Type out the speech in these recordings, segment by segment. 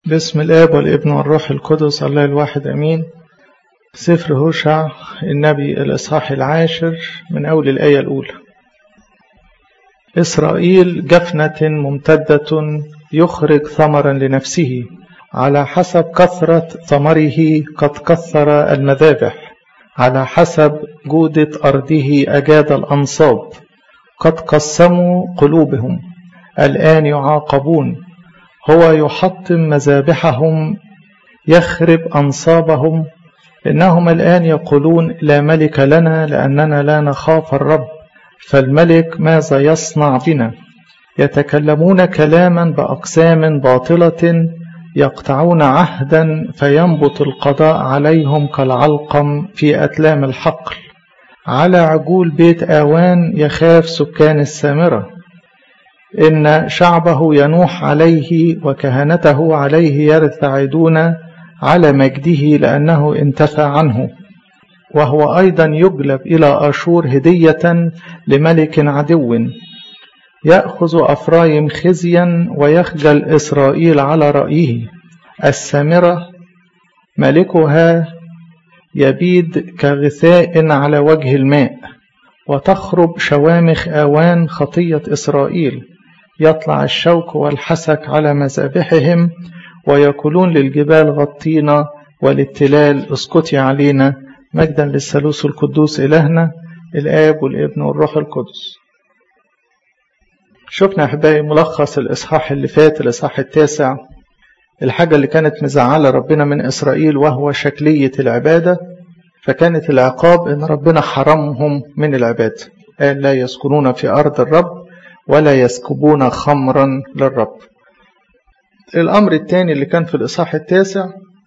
باسم الآب والابن والروح القدس الله الواحد أمين سفر هوشع النبي الإصحاح العاشر من أول الآية الأولى إسرائيل جفنة ممتدة يخرج ثمرا لنفسه على حسب كثرة ثمره قد كثر المذابح على حسب جودة أرضه أجاد الأنصاب قد قسموا قلوبهم الآن يعاقبون هو يحطم مذابحهم يخرب أنصابهم إنهم الآن يقولون لا ملك لنا لأننا لا نخاف الرب فالملك ماذا يصنع بنا يتكلمون كلاما بأقسام باطلة يقطعون عهدا فينبت القضاء عليهم كالعلقم في أتلام الحقل على عجول بيت آوان يخاف سكان السامرة إن شعبه ينوح عليه وكهنته عليه يرتعدون على مجده لأنه انتفى عنه وهو أيضا يجلب إلى أشور هدية لملك عدو يأخذ أفرايم خزيا ويخجل إسرائيل على رأيه السامرة ملكها يبيد كغثاء على وجه الماء وتخرب شوامخ آوان خطية إسرائيل يطلع الشوك والحسك على مذابحهم ويقولون للجبال غطينا وللتلال اسكتي علينا مجدا للثالوث القدوس إلهنا الآب والابن والروح القدس شفنا أحبائي ملخص الإصحاح اللي فات الإصحاح التاسع الحاجة اللي كانت مزعلة ربنا من إسرائيل وهو شكلية العبادة فكانت العقاب إن ربنا حرمهم من العبادة قال لا يسكنون في أرض الرب ولا يسكبون خمرا للرب الأمر الثاني اللي كان في الإصحاح التاسع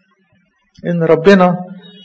إن ربنا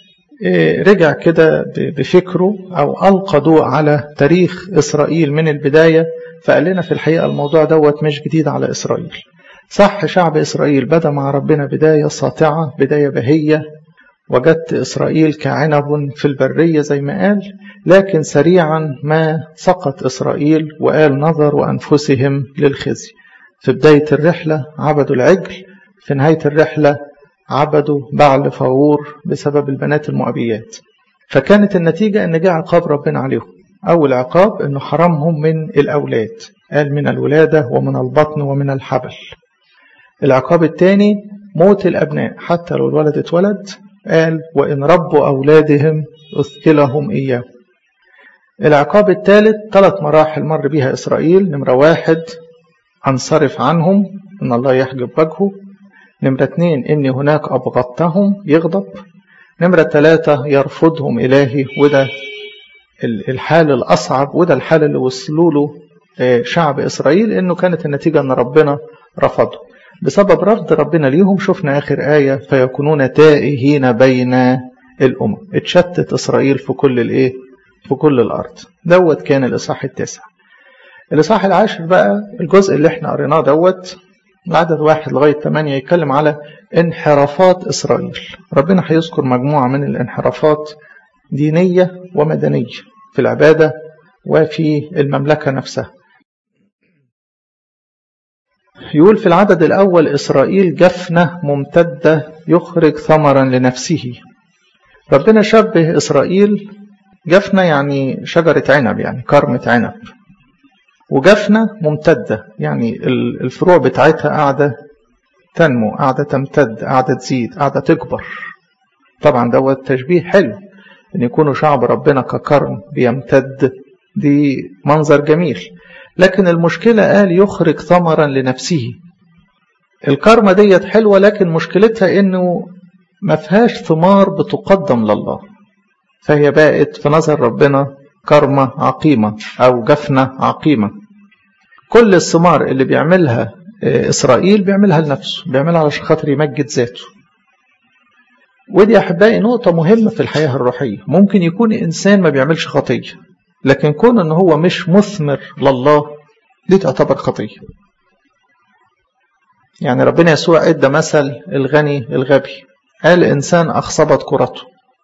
رجع كده بفكره أو ألقى ضوء على تاريخ إسرائيل من البداية فقال لنا في الحقيقة الموضوع دوت مش جديد على إسرائيل صح شعب إسرائيل بدأ مع ربنا بداية ساطعة بداية بهية وجدت إسرائيل كعنب في البرية زي ما قال لكن سريعا ما سقط إسرائيل وقال نظروا أنفسهم للخزي في بداية الرحلة عبدوا العجل في نهاية الرحلة عبدوا بعل فاور بسبب البنات المؤبيات فكانت النتيجة أن جاء عقاب ربنا عليهم أول عقاب أنه حرمهم من الأولاد قال من الولادة ومن البطن ومن الحبل العقاب الثاني موت الأبناء حتى لو الولد اتولد قال وإن ربوا أولادهم أثكلهم إياه العقاب الثالث ثلاث مراحل مر بها إسرائيل نمرة واحد أنصرف عنهم إن الله يحجب وجهه نمرة اتنين إني هناك أبغضتهم يغضب نمرة ثلاثة يرفضهم إلهي وده الحال الأصعب وده الحال اللي وصلوا له شعب إسرائيل إنه كانت النتيجة إن ربنا رفضه بسبب رفض ربنا ليهم شفنا آخر آية فيكونون تائهين بين الأمم اتشتت إسرائيل في كل الإيه في كل الأرض دوت كان الإصحاح التاسع الإصحاح العاشر بقى الجزء اللي احنا قريناه دوت عدد واحد لغاية ثمانية يتكلم على انحرافات إسرائيل ربنا هيذكر مجموعة من الانحرافات دينية ومدنية في العبادة وفي المملكة نفسها يقول في العدد الأول إسرائيل جفنة ممتدة يخرج ثمرا لنفسه ربنا شبه إسرائيل جفنة يعني شجرة عنب يعني كرمة عنب وجفنة ممتدة يعني الفروع بتاعتها قاعدة تنمو قاعدة تمتد قاعدة تزيد قاعدة تكبر طبعا دوت تشبيه حلو ان يكونوا شعب ربنا ككرم بيمتد دي منظر جميل لكن المشكلة قال يخرج ثمرا لنفسه الكرمة ديت حلوة لكن مشكلتها انه ما فيهاش ثمار بتقدم لله فهي بقت في نظر ربنا كرمة عقيمة أو جفنة عقيمة كل الثمار اللي بيعملها إسرائيل بيعملها لنفسه بيعملها علشان خاطر يمجد ذاته ودي أحبائي نقطة مهمة في الحياة الروحية ممكن يكون إنسان ما بيعملش خطية لكن كون إن هو مش مثمر لله دي تعتبر خطية يعني ربنا يسوع ادى مثل الغني الغبي قال إنسان أخصبت كرته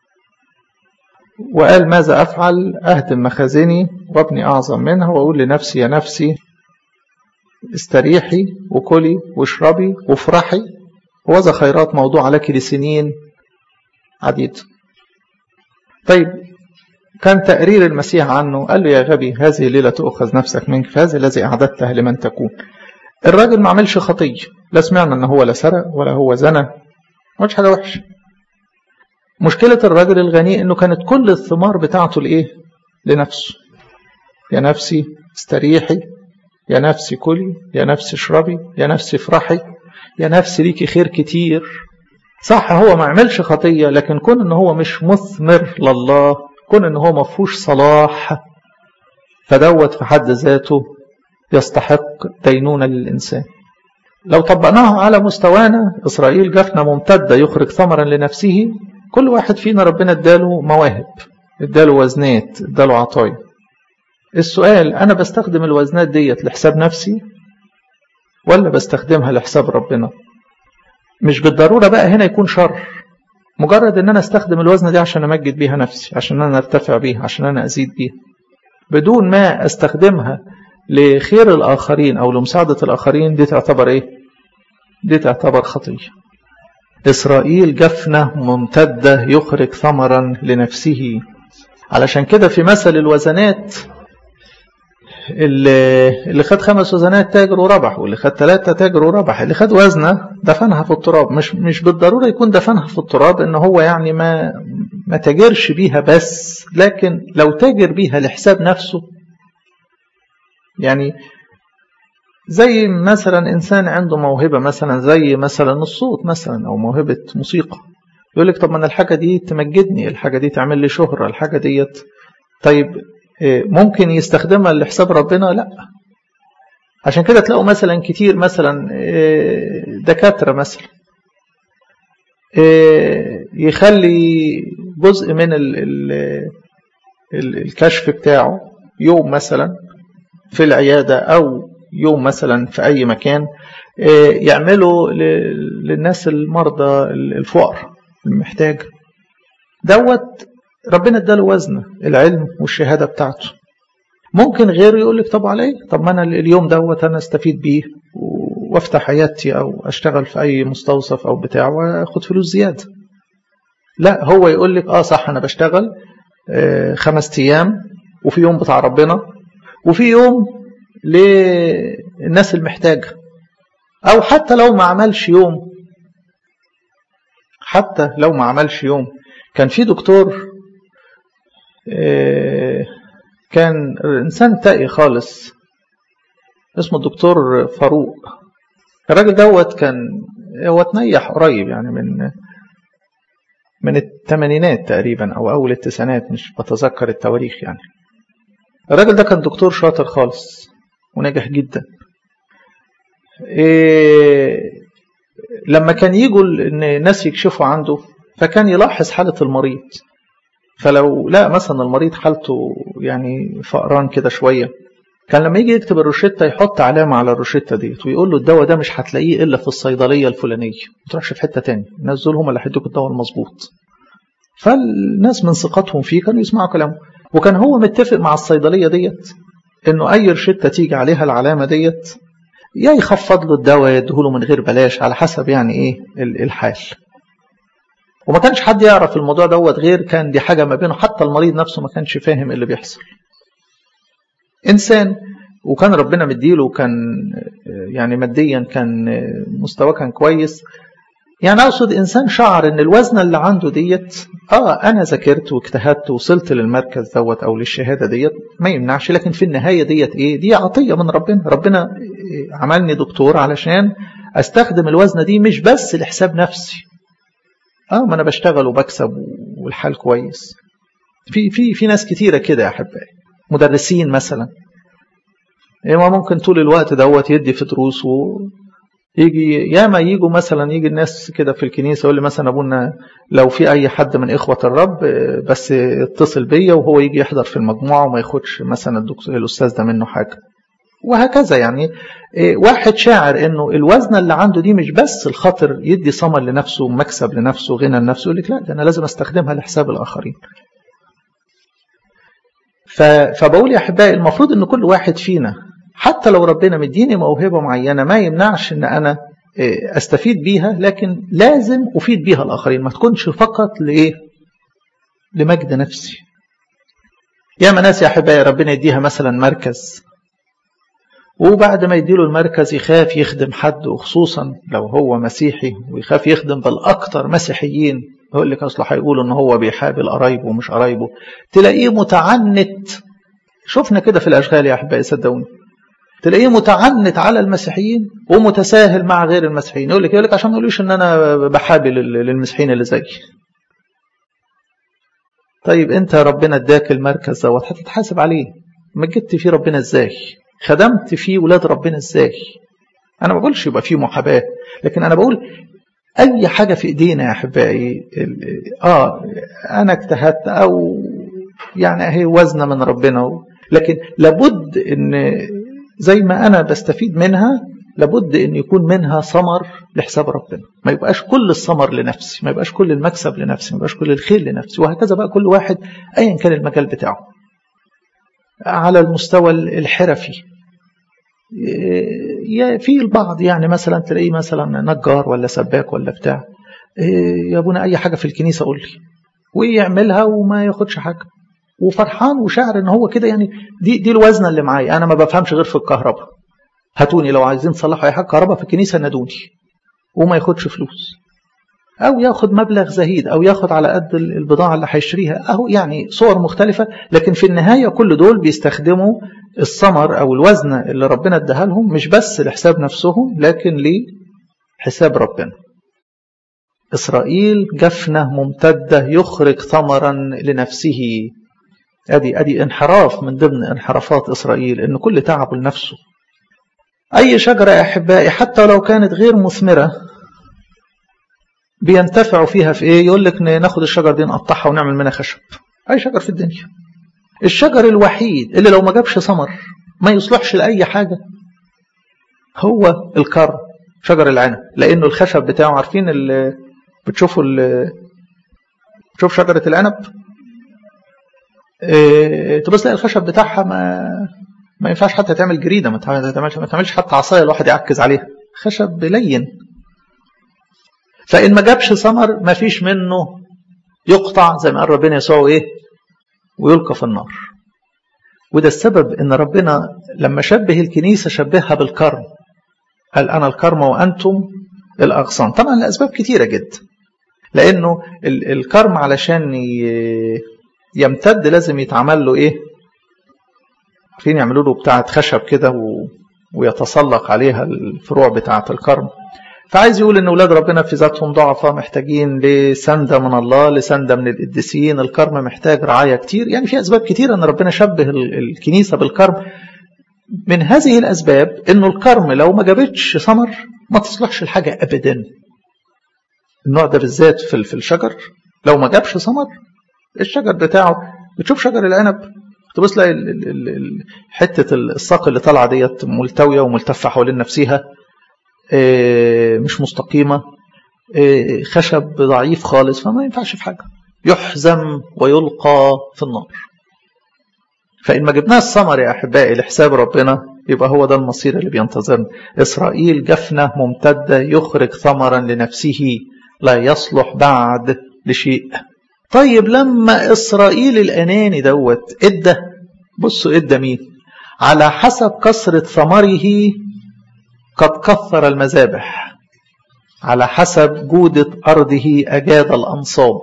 وقال ماذا أفعل أهدم مخازني وابني أعظم منها وأقول لنفسي يا نفسي استريحي وكلي واشربي وافرحي وذا خيرات موضوع لك لسنين عديد طيب كان تقرير المسيح عنه قال له يا غبي هذه ليلة تؤخذ نفسك منك فهذا الذي أعددته لمن تكون الراجل ما عملش خطية لا سمعنا ان هو لا سرق ولا هو زنى ما حاجة وحشة مشكلة الراجل الغني انه كانت كل الثمار بتاعته لايه لنفسه يا نفسي استريحي يا نفسي كلي يا نفسي اشربي يا نفسي افرحي يا نفسي ليكي خير كتير صح هو ما عملش خطية لكن كون ان هو مش مثمر لله كون ان هو ما فيهوش صلاح فدوت في حد ذاته يستحق دينونة للإنسان لو طبقناها على مستوانا إسرائيل جفنة ممتدة يخرج ثمرا لنفسه كل واحد فينا ربنا اداله مواهب اداله وزنات اداله عطايا السؤال أنا بستخدم الوزنات ديت لحساب نفسي ولا بستخدمها لحساب ربنا مش بالضرورة بقى هنا يكون شر مجرد ان انا استخدم الوزنة دي عشان امجد بيها نفسي عشان انا ارتفع بيها عشان انا ازيد بيها بدون ما استخدمها لخير الآخرين أو لمساعدة الآخرين دي تعتبر إيه؟ دي تعتبر خطية إسرائيل جفنة ممتدة يخرج ثمرا لنفسه علشان كده في مثل الوزنات اللي, اللي خد خمس وزنات تاجر وربح واللي خد ثلاثة تاجر وربح اللي خد وزنة دفنها في التراب مش مش بالضرورة يكون دفنها في التراب ان هو يعني ما ما تاجرش بيها بس لكن لو تاجر بيها لحساب نفسه يعني زي مثلا إنسان عنده موهبة مثلا زي مثلا الصوت مثلا أو موهبة موسيقى يقول لك طب ما أنا الحاجة دي تمجدني الحاجة دي تعمل لي شهرة الحاجة ديت طيب ممكن يستخدمها لحساب ربنا لا عشان كده تلاقوا مثلا كتير مثلا دكاترة مثلا يخلي جزء من الكشف بتاعه يوم مثلا في العيادة أو يوم مثلا في أي مكان يعملوا للناس المرضى الفقر المحتاج دوت ربنا اداله وزنه العلم والشهادة بتاعته ممكن غيره يقول لك طب علي طب ما أنا اليوم دوت أنا استفيد بيه وافتح عيادتي أو أشتغل في أي مستوصف أو بتاع وأخد فلوس زيادة لا هو يقول لك آه صح أنا بشتغل خمس أيام وفي يوم بتاع ربنا وفي يوم للناس المحتاجة أو حتى لو ما عملش يوم حتى لو ما عملش يوم كان في دكتور كان إنسان تقي خالص اسمه الدكتور فاروق الراجل دوت كان هو اتنيح قريب يعني من من الثمانينات تقريبا أو أول التسعينات مش بتذكر التواريخ يعني الراجل ده كان دكتور شاطر خالص ونجح جدا إيه لما كان يجوا الناس يكشفوا عنده فكان يلاحظ حالة المريض فلو لا مثلا المريض حالته يعني فقران كده شوية كان لما يجي يكتب الروشتة يحط علامة على الروشتة ديت ويقول له الدواء ده مش هتلاقيه إلا في الصيدلية الفلانية ما تروحش في حتة تاني الناس دول هم اللي هيدوك الدواء المظبوط فالناس من ثقتهم فيه كانوا يسمعوا كلامه وكان هو متفق مع الصيدلية ديت انه اي روشتة تيجي عليها العلامة ديت يا يخفض له الدواء يديهوله من غير بلاش على حسب يعني ايه الحال وما كانش حد يعرف الموضوع دوت غير كان دي حاجة ما بينه حتى المريض نفسه ما كانش فاهم اللي بيحصل إنسان وكان ربنا مديله وكان يعني ماديا كان مستواه كان كويس يعني أقصد إنسان شعر إن الوزنة اللي عنده ديت آه أنا ذاكرت واجتهدت وصلت للمركز دوت أو للشهادة ديت ما يمنعش لكن في النهاية ديت إيه دي عطية من ربنا ربنا عملني دكتور علشان أستخدم الوزنة دي مش بس لحساب نفسي اه ما انا بشتغل وبكسب والحال كويس في في في ناس كتيره كده يا احبائي مدرسين مثلا إيه ما ممكن طول الوقت دوت يدي في دروس ويجي ياما يجوا مثلا يجي الناس كده في الكنيسه يقول لي مثلا ابونا لو في اي حد من اخوه الرب بس اتصل بيا وهو يجي يحضر في المجموعه وما ياخدش مثلا الدكتور الاستاذ ده منه حاجه وهكذا يعني واحد شاعر انه الوزنه اللي عنده دي مش بس الخاطر يدي ثمر لنفسه مكسب لنفسه غنى لنفسه يقول لك لا ده انا لازم استخدمها لحساب الاخرين فبقول يا احبائي المفروض ان كل واحد فينا حتى لو ربنا مديني موهبه معينه ما يمنعش ان انا استفيد بيها لكن لازم افيد بيها الاخرين ما تكونش فقط لايه لمجد نفسي يا ناس يا احبائي ربنا يديها مثلا مركز وبعد ما يديله المركز يخاف يخدم حد وخصوصا لو هو مسيحي ويخاف يخدم بالاكثر مسيحيين يقول لك اصل هيقولوا ان هو بيحابل قرايبه ومش قرايبه تلاقيه متعنت شفنا كده في الاشغال يا احبائي صدقوني تلاقيه متعنت على المسيحيين ومتساهل مع غير المسيحيين يقول لك يقول لك عشان ما يقولوش ان انا بحابل للمسيحيين اللي زيي طيب انت ربنا اداك المركز دوت هتتحاسب عليه مجدت فيه ربنا ازاي خدمت فيه ولاد ربنا ازاي انا ما بقولش يبقى فيه محاباه لكن انا بقول اي حاجه في ايدينا يا احبائي اه انا اجتهدت او يعني اهي وزنه من ربنا لكن لابد ان زي ما انا بستفيد منها لابد ان يكون منها ثمر لحساب ربنا ما يبقاش كل الثمر لنفسي ما يبقاش كل المكسب لنفسي ما يبقاش كل الخير لنفسي وهكذا بقى كل واحد ايا كان المجال بتاعه على المستوى الحرفي في البعض يعني مثلا تلاقيه مثلا نجار ولا سباك ولا بتاع يا ابونا اي حاجه في الكنيسه قول لي ويعملها وما ياخدش حاجه وفرحان وشاعر ان هو كده يعني دي دي الوزنه اللي معايا انا ما بفهمش غير في الكهرباء هاتوني لو عايزين تصلحوا اي حاجه كهرباء في الكنيسه نادوني وما ياخدش فلوس او ياخد مبلغ زهيد او ياخد على قد البضاعه اللي هيشتريها اهو يعني صور مختلفه لكن في النهايه كل دول بيستخدموا الثمر او الوزنه اللي ربنا اداها لهم مش بس لحساب نفسهم لكن لحساب ربنا اسرائيل جفنه ممتده يخرج ثمرا لنفسه ادي ادي انحراف من ضمن انحرافات اسرائيل ان كل تعبه لنفسه اي شجره يا احبائي حتى لو كانت غير مثمره بينتفعوا فيها في ايه يقول لك ناخد الشجر دي نقطعها ونعمل منها خشب اي شجر في الدنيا الشجر الوحيد اللي لو ما جابش ثمر ما يصلحش لاي حاجه هو الكرم شجر العنب لانه الخشب بتاعه عارفين اللي بتشوفوا اللي بتشوف شجره العنب إيه تبص تلاقي الخشب بتاعها ما ما ينفعش حتى تعمل جريده ما تعملش ما تعملش حتى عصايه الواحد يعكز عليها خشب لين فإن ما جابش ثمر ما فيش منه يقطع زي ما قال ربنا يسوع إيه ويلقى في النار وده السبب إن ربنا لما شبه الكنيسة شبهها بالكرم قال أنا الكرم وأنتم الأغصان طبعا لأسباب كتيرة جدا لأنه الكرم علشان يمتد لازم يتعمل له إيه عارفين يعملوا له بتاعة خشب كده و... ويتسلق عليها الفروع بتاعة الكرم فعايز يقول ان اولاد ربنا في ذاتهم ضعفة محتاجين لسندة من الله لسندة من القديسين الكرم محتاج رعاية كتير يعني في اسباب كتير ان ربنا شبه الكنيسة بالكرم من هذه الاسباب انه الكرم لو ما جابتش ثمر ما تصلحش الحاجة ابدا النوع ده بالذات في في الشجر لو ما جابش ثمر الشجر بتاعه بتشوف شجر العنب تبص تلاقي حته الساق اللي طالعه ديت ملتويه وملتفه حوالين نفسها مش مستقيمة خشب ضعيف خالص فما ينفعش في حاجة يحزم ويلقى في النار فإن ما جبناش ثمر يا أحبائي لحساب ربنا يبقى هو ده المصير اللي بينتظرنا إسرائيل جفنة ممتدة يخرج ثمرا لنفسه لا يصلح بعد لشيء طيب لما إسرائيل الأناني دوت إدى بصوا إدى مين على حسب كثرة ثمره قد كثر المذابح على حسب جودة أرضه أجاد الأنصاب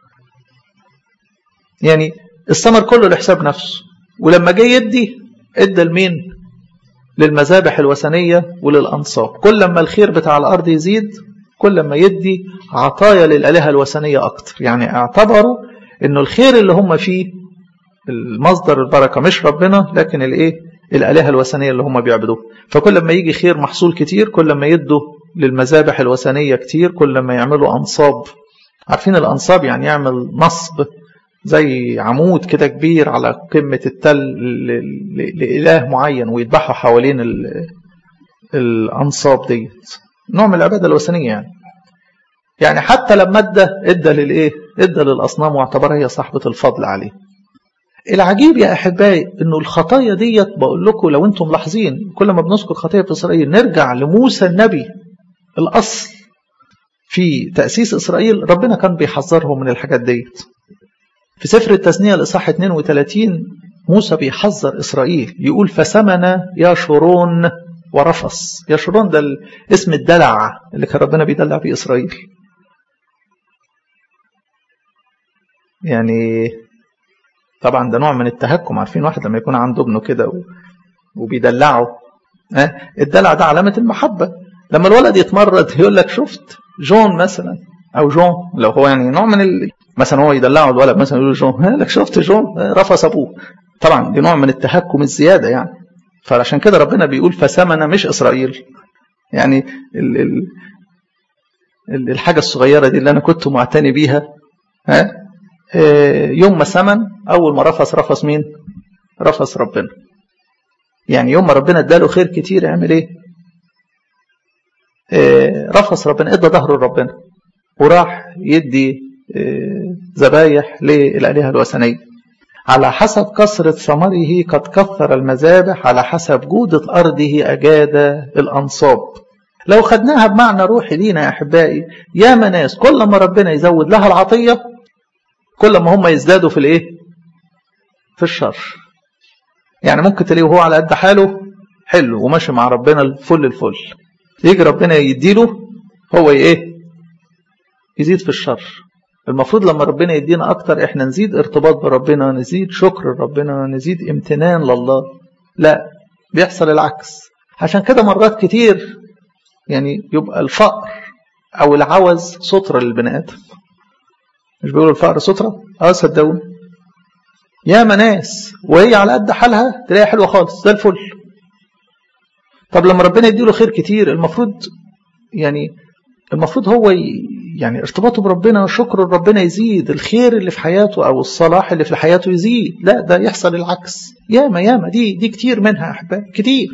يعني الثمر كله لحساب نفسه ولما جه يدي ادى لمين للمذابح الوثنية وللأنصاب كل ما الخير بتاع الأرض يزيد كل ما يدي عطايا للآلهة الوثنية أكتر يعني اعتبروا أنه الخير اللي هم فيه المصدر البركة مش ربنا لكن الإيه الآلهة الوثنية اللي هم بيعبدوها فكل ما يجي خير محصول كتير كل ما يدوا للمذابح الوثنية كتير كل ما يعملوا أنصاب عارفين الأنصاب يعني يعمل نصب زي عمود كده كبير على قمة التل لإله معين ويذبحوا حوالين الأنصاب ديت نوع من العبادة الوثنية يعني يعني حتى لما ادى ادى للايه ادى للاصنام واعتبرها هي صاحبه الفضل عليه العجيب يا احبائي انه الخطايا ديت بقول لكم لو انتم ملاحظين كل ما بنذكر خطيه في اسرائيل نرجع لموسى النبي الأصل في تأسيس إسرائيل ربنا كان بيحذرهم من الحاجات ديت في سفر التثنية الإصحاح 32 موسى بيحذر إسرائيل يقول فسمن ياشورون ورفص ياشورون ده اسم الدلع اللي كان ربنا بيدلع بيه إسرائيل يعني طبعا ده نوع من التهكم عارفين واحد لما يكون عنده ابنه كده وبيدلعه الدلع ده علامة المحبة لما الولد يتمرد يقول لك شفت جون مثلا او جون لو هو يعني نوع من ال... مثلا هو يدلعه الولد مثلا يقول جون يقول لك شفت جون رفض ابوه طبعا دي نوع من التهكم الزياده يعني فعشان كده ربنا بيقول فسمن مش اسرائيل يعني ال... ال... الحاجه الصغيره دي اللي انا كنت معتني بيها ها يوم ما سمن اول ما رفض رفض مين رفض ربنا يعني يوم ما ربنا اداله خير كتير يعمل ايه رفض ربنا ادى ظهره لربنا وراح يدي ذبايح للآلهة الوثنية على حسب كثرة ثمره قد كثر المذابح على حسب جودة أرضه أجاد الأنصاب لو خدناها بمعنى روحي لينا يا أحبائي يا ناس كل ما ربنا يزود لها العطية كل ما هم يزدادوا في الإيه؟ في الشر يعني ممكن تلاقيه وهو على قد حاله حلو وماشي مع ربنا الفل الفل يجي ربنا يديله هو ايه يزيد في الشر المفروض لما ربنا يدينا اكتر احنا نزيد ارتباط بربنا نزيد شكر لربنا نزيد امتنان لله لا بيحصل العكس عشان كده مرات كتير يعني يبقى الفقر او العوز سترة للبني ادم مش بيقولوا الفقر سترة اه صدقوني ياما ناس وهي على قد حالها تلاقيها حلوه خالص زي الفل طب لما ربنا يديله خير كتير المفروض يعني المفروض هو يعني ارتباطه بربنا شكر ربنا يزيد الخير اللي في حياته او الصلاح اللي في حياته يزيد لا ده يحصل العكس ياما ياما دي دي كتير منها يا احباب كتير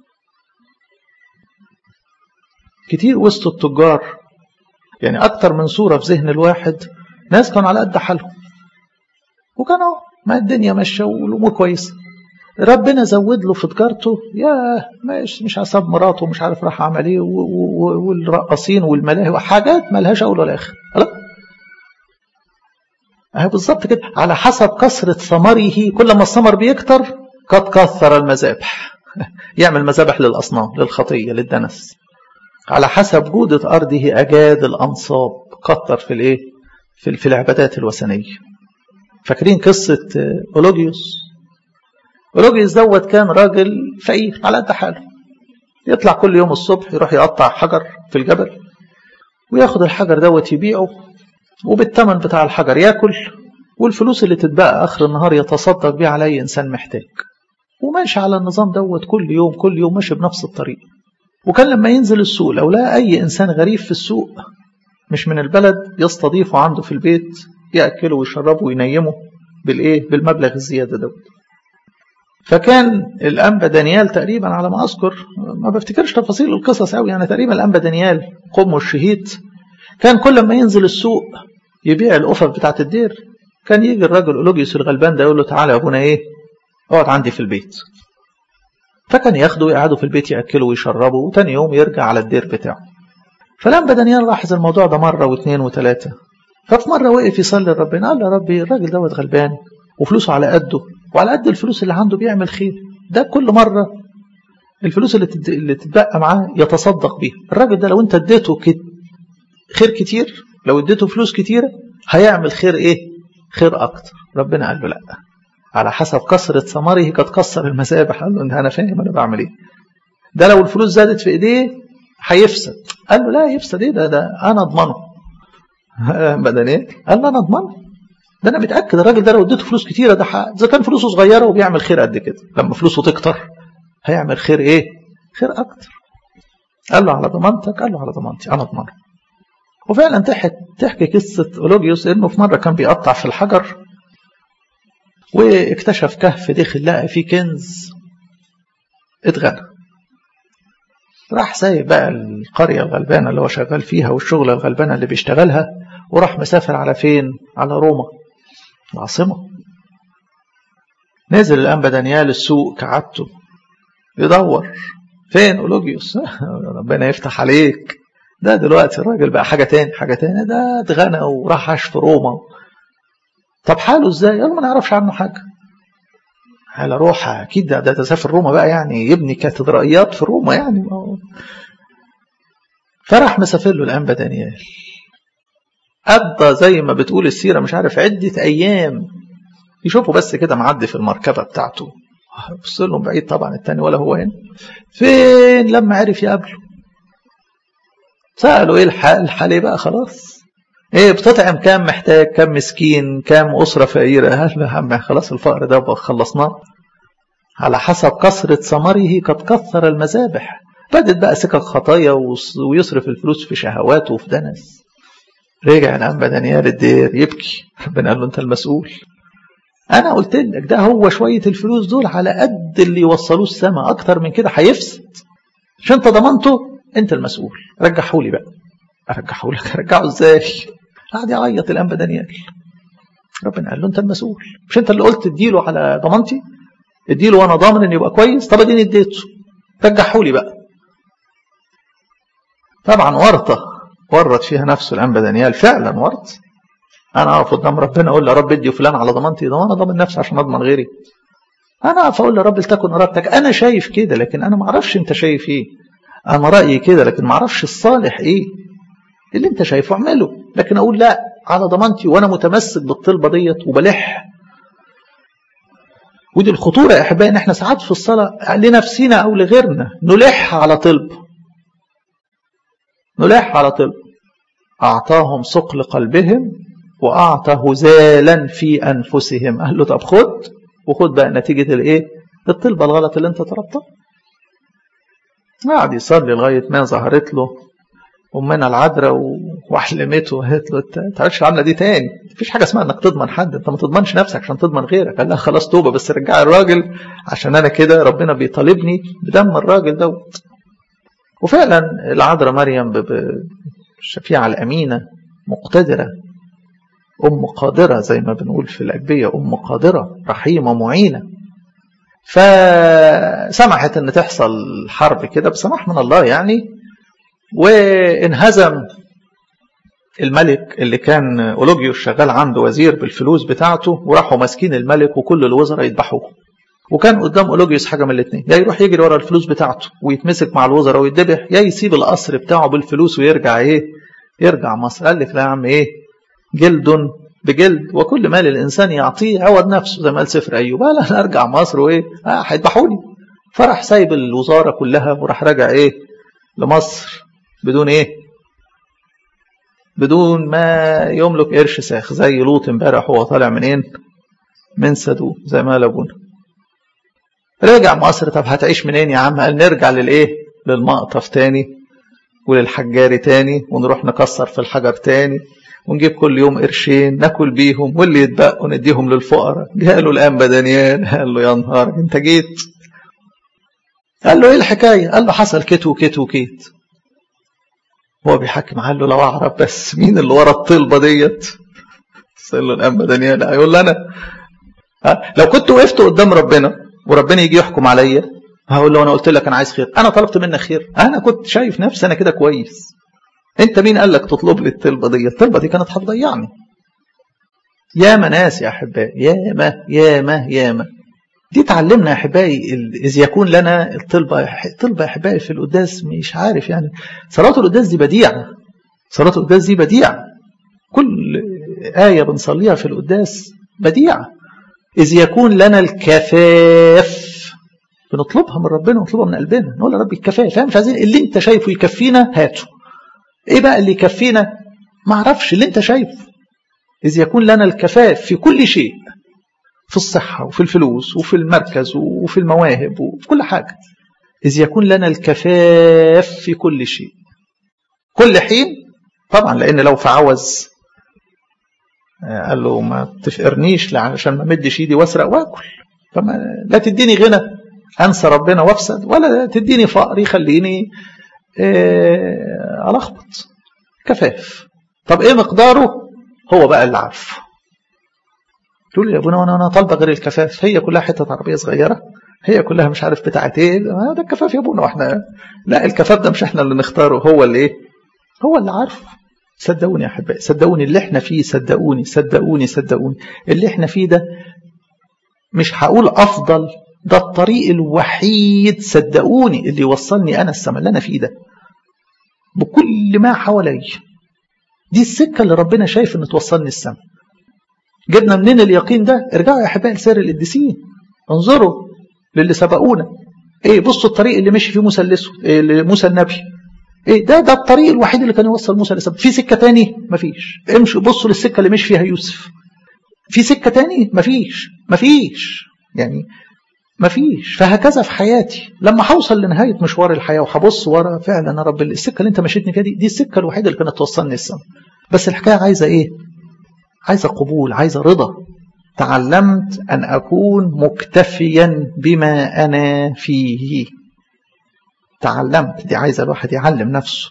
كتير وسط التجار يعني اكتر من صوره في ذهن الواحد ناس كانوا على قد حالهم وكانوا ما الدنيا ماشيه والامور كويسه ربنا زود له في تجارته يا مش مش حساب مراته مش عارف راح عمل ايه والرقاصين والملاهي وحاجات مالهاش اول ولا اخر اهي بالظبط كده على حسب كثرة ثمره كل ما الثمر بيكتر قد كثر المذابح يعمل مذابح للأصنام للخطية للدنس على حسب جودة أرضه أجاد الأنصاب كتر في الإيه في, في العبادات الوثنية فاكرين قصة أولوجيوس أولوجيوس دوت كان راجل فقير على قد حاله يطلع كل يوم الصبح يروح يقطع حجر في الجبل وياخد الحجر دوت يبيعه وبالثمن بتاع الحجر ياكل والفلوس اللي تتبقى آخر النهار يتصدق بيها على أي إنسان محتاج وماشي على النظام دوت كل يوم كل يوم ماشي بنفس الطريق وكان لما ينزل السوق لو لقى أي إنسان غريب في السوق مش من البلد يستضيفه عنده في البيت يأكله ويشربه وينيمه بالإيه بالمبلغ الزيادة دوت فكان الأنبا دانيال تقريبا على ما أذكر ما بفتكرش تفاصيل القصص أوي يعني تقريبا الأنبا دانيال قم الشهيد كان كل ما ينزل السوق يبيع القفف بتاعت الدير كان يجي الراجل أولوجيوس الغلبان ده يقول له تعالى يا أبونا إيه اقعد عندي في البيت فكان ياخده ويقعدوا في البيت يأكلوا ويشربوا وتاني يوم يرجع على الدير بتاعه فلما دانيال لاحظ الموضوع ده مرة واثنين وثلاثة ففي مرة وقف يصلي لربنا قال يا ربي الراجل دوت غلبان وفلوسه على قده وعلى قد الفلوس اللي عنده بيعمل خير ده كل مرة الفلوس اللي اللي تتبقى معاه يتصدق بيها الراجل ده لو انت اديته كت... خير كتير لو اديته فلوس كتيرة هيعمل خير ايه خير اكتر ربنا قال له لا على حسب كثرة ثمره قد كسر المذابح قال له انا فاهم انا بعمل ايه ده لو الفلوس زادت في ايديه هيفسد قال له لا يفسد ايه ده ده انا اضمنه بدل ايه قال له انا اضمنه ده انا متاكد الراجل ده لو اديته فلوس كتيره ده اذا كان فلوسه صغيره وبيعمل خير قد كده لما فلوسه تكتر هيعمل خير ايه خير اكتر قال له على ضمانتك قال له على ضمانتي انا اضمنه وفعلا تحكي تحكي قصه اولوجيوس انه في مره كان بيقطع في الحجر واكتشف كهف دخل لقى فيه كنز اتغنى راح سايب بقى القرية الغلبانة اللي هو شغال فيها والشغلة الغلبانة اللي بيشتغلها وراح مسافر على فين على روما العاصمة نزل الأنبا دانيال السوق كعادته يدور فين أولوجيوس ربنا يفتح عليك ده دلوقتي الراجل بقى حاجة تاني حاجة تاني ده اتغنى وراح عاش في روما طب حاله ازاي؟ قال ما نعرفش عنه حاجة على روح اكيد ده, ده تسافر روما بقى يعني يبني كاتدرائيات في روما يعني ما هو فراح مسافر له الانبا دانيال قضى زي ما بتقول السيره مش عارف عده ايام يشوفوا بس كده معدي في المركبه بتاعته بص لهم بعيد طبعا التاني ولا هو هنا فين لما عرف يقابله سألوا ايه الحال الحال ايه بقى خلاص ايه بتطعم كام محتاج كام مسكين كام أسرة فقيرة هل هم خلاص الفقر ده خلصناه على حسب كثرة ثمره قد كثر المذابح بدت بقى سكك خطايا ويصرف الفلوس في شهوات وفي دنس رجع الأنبا دانيال الدير يبكي ربنا قال له أنت المسؤول أنا قلت لك ده هو شوية الفلوس دول على قد اللي يوصلوه السماء أكتر من كده هيفسد عشان أنت ضمنته أنت المسؤول رجعه لي بقى أرجعه لك أرجعه إزاي قعد يعيط الأنبا دانيال ربنا قال له أنت المسؤول مش أنت اللي قلت اديله على ضمانتي اديله وأنا ضامن إنه يبقى كويس طب أديني اديته رجعه لي بقى طبعا ورطة ورط فيها نفسه الأنبا دانيال فعلا ورط أنا أقف قدام ربنا أقول له يا رب ادي فلان على ضمانتي ده وأنا ضامن نفسي عشان أضمن غيري أنا أقف أقول له يا رب لتكن إرادتك أنا شايف كده لكن أنا ما أعرفش أنت شايف إيه أنا رأيي كده لكن ما أعرفش الصالح إيه اللي أنت شايفه اعمله لكن أقول لا على ضمانتي وأنا متمسك بالطلبة ديت وبلح ودي الخطورة يا أحبائي إن إحنا ساعات في الصلاة لنفسنا أو لغيرنا نلح على طلب نلح على طلب أعطاهم ثقل قلبهم وأعطى هزالا في أنفسهم قال له طب خد وخد بقى نتيجة الإيه الطلبة الغلط اللي أنت طلبتها قعد يصلي لغاية ما ظهرت له أمنا العذراء وحلمته قالت له أنت تعرفش العملة دي تاني مفيش حاجة اسمها إنك تضمن حد أنت ما تضمنش نفسك عشان تضمن غيرك قال لها خلاص توبة بس رجعي الراجل عشان أنا كده ربنا بيطالبني بدم الراجل دوت وفعلا العذراء مريم الشفيعة الأمينة مقتدرة أم قادرة زي ما بنقول في الأجبية أم قادرة رحيمة معينة فسمحت أن تحصل حرب كده بسماح من الله يعني وانهزم الملك اللي كان أولوجيوس شغال عنده وزير بالفلوس بتاعته وراحوا ماسكين الملك وكل الوزراء يذبحوه وكان قدام أولوجيوس حاجة من الاثنين يا يروح يجري ورا الفلوس بتاعته ويتمسك مع الوزراء ويتذبح يا يسيب القصر بتاعه بالفلوس ويرجع ايه يرجع مصر قال لك لا يا عم ايه جلد بجلد وكل ما للإنسان يعطيه عوض نفسه زي ما قال سفر أيوب لا أنا أرجع مصر وإيه آه هيذبحوني فراح سايب الوزارة كلها وراح راجع إيه لمصر بدون إيه بدون ما يملك قرش ساخ زي لوط امبارح هو طالع منين من سدوم زي ما قال ابونا رجع مصر طب هتعيش منين يا عم قال نرجع للايه للمقطف تاني وللحجاري تاني ونروح نكسر في الحجر تاني ونجيب كل يوم قرشين ناكل بيهم واللي يتبقوا نديهم للفقراء جاله الانبا دانيال قال له يا نهار انت جيت قال له ايه الحكايه قال له حصل كت وكت وكيت هو بيحكم قال له لو اعرف بس مين اللي ورا الطلبه ديت قال له الانبا دانيال هيقول له انا لو كنت وقفت قدام ربنا وربنا يجي يحكم عليا هقول له انا قلت لك انا عايز خير انا طلبت منك خير انا كنت شايف نفسي انا كده كويس انت مين قال لك تطلب لي الطلبه دي الطلبه دي كانت هتضيعني ياما ناس يا احبائي ياما ياما ياما دي تعلمنا يا احبائي اذ يكون لنا الطلبه الطلبه يا احبائي في القداس مش عارف يعني صلاه القداس دي بديعه صلاه القداس دي بديعه كل ايه بنصليها في القداس بديعه إذ يكون لنا الكفاف بنطلبها من ربنا ونطلبها من قلبنا نقول يا رب الكفاف فاهم مش عايزين اللي انت شايفه يكفينا هاته ايه بقى اللي يكفينا ما اعرفش اللي انت شايفه إذ يكون لنا الكفاف في كل شيء في الصحة وفي الفلوس وفي المركز وفي المواهب وفي كل حاجة إذ يكون لنا الكفاف في كل شيء كل حين طبعا لأن لو في عوز قال له ما تفقرنيش علشان ما مدش ايدي واسرق واكل فما لا تديني غنى انسى ربنا وافسد ولا تديني فقر يخليني اه الخبط كفاف طب ايه مقداره هو بقى اللي عارفه تقول يا ابونا وانا انا طالبه غير الكفاف هي كلها حته عربيه صغيره هي كلها مش عارف بتاعت ايه ده الكفاف يا ابونا واحنا لا الكفاف ده مش احنا اللي نختاره هو اللي ايه هو اللي عارفه صدقوني يا احبائي صدقوني اللي احنا فيه صدقوني صدقوني صدقوني اللي احنا فيه ده مش هقول افضل ده الطريق الوحيد صدقوني اللي يوصلني انا السما اللي انا فيه ده بكل ما حوالي دي السكه اللي ربنا شايف ان توصلني السما جبنا منين اليقين ده ارجعوا يا احبائي لسير القديسين انظروا للي سبقونا ايه بصوا الطريق اللي مشي فيه موسى الاسود إيه موسى النبي ايه ده ده الطريق الوحيد اللي كان يوصل موسى للسما في سكه تاني مفيش امشوا بصوا للسكه اللي مشي فيها يوسف في سكه تاني مفيش مفيش يعني مفيش فهكذا في حياتي لما هوصل لنهايه مشوار الحياه وهبص ورا فعلا يا رب السكه اللي انت مشيتني فيها دي دي السكه الوحيده اللي كانت توصلني السما بس الحكايه عايزه ايه عايزه قبول عايزه رضا تعلمت ان اكون مكتفيا بما انا فيه تعلمت دي عايزه الواحد يعلم نفسه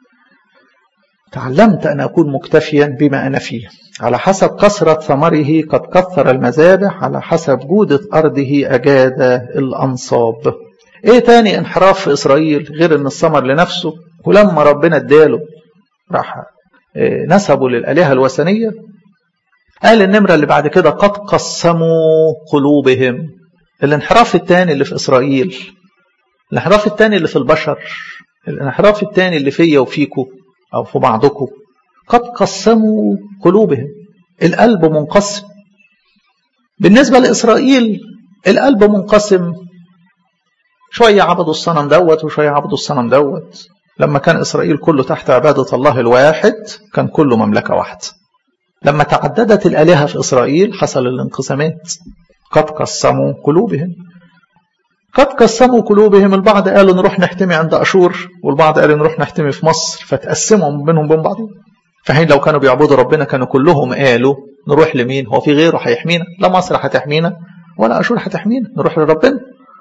تعلمت ان اكون مكتفيا بما انا فيه على حسب كثرة ثمره قد كثر المذابح على حسب جودة أرضه أجاد الأنصاب إيه تاني انحراف في إسرائيل غير أن الثمر لنفسه ولما ربنا اداله راح نسبوا للآلهة الوثنية قال النمرة اللي بعد كده قد قسموا قلوبهم الانحراف الثاني اللي في إسرائيل الانحراف الثاني اللي في البشر الانحراف الثاني اللي فيا وفيكو أو في بعضكم قد قسموا قلوبهم القلب منقسم بالنسبة لإسرائيل القلب منقسم شوية عبدوا الصنم دوت وشوية عبدوا الصنم دوت لما كان إسرائيل كله تحت عبادة الله الواحد كان كله مملكة واحدة لما تعددت الآلهة في إسرائيل حصل الانقسامات قد قسموا قلوبهم قد قسموا قلوبهم البعض قالوا نروح نحتمي عند أشور والبعض قالوا نروح نحتمي في مصر فتقسموا بينهم وبين بعضهم فحين لو كانوا بيعبدوا ربنا كانوا كلهم قالوا نروح لمين هو في غيره هيحمينا لا مصر هتحمينا ولا أشور هتحمينا نروح لربنا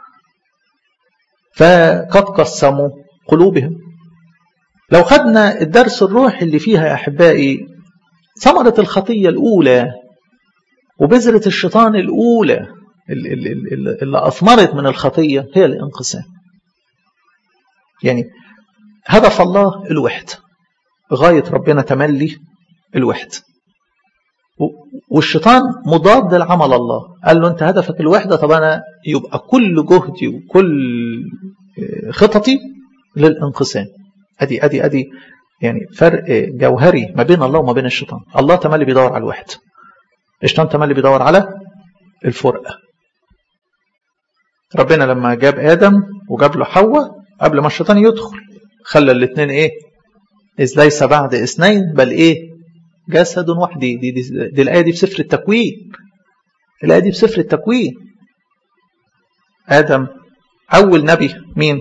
فقد قسموا قلوبهم لو خدنا الدرس الروحي اللي فيها يا أحبائي ثمرة الخطية الأولى وبذرة الشيطان الأولى اللي أثمرت من الخطية هي الانقسام يعني هدف الله الوحدة غاية ربنا تملي الوحدة والشيطان مضاد لعمل الله قال له انت هدفك الوحدة طب انا يبقى كل جهدي وكل خططي للانقسام ادي ادي ادي يعني فرق جوهري ما بين الله وما بين الشيطان الله تملي بيدور على الوحدة الشيطان تملي بيدور على الفرقة ربنا لما جاب آدم وجاب له حواء قبل ما الشيطان يدخل خلى الاثنين ايه إذ ليس بعد اثنين بل ايه جسد واحد دي, دي, دي, دي الآية دي في سفر التكوين الآية دي في سفر التكوين آدم أول نبي مين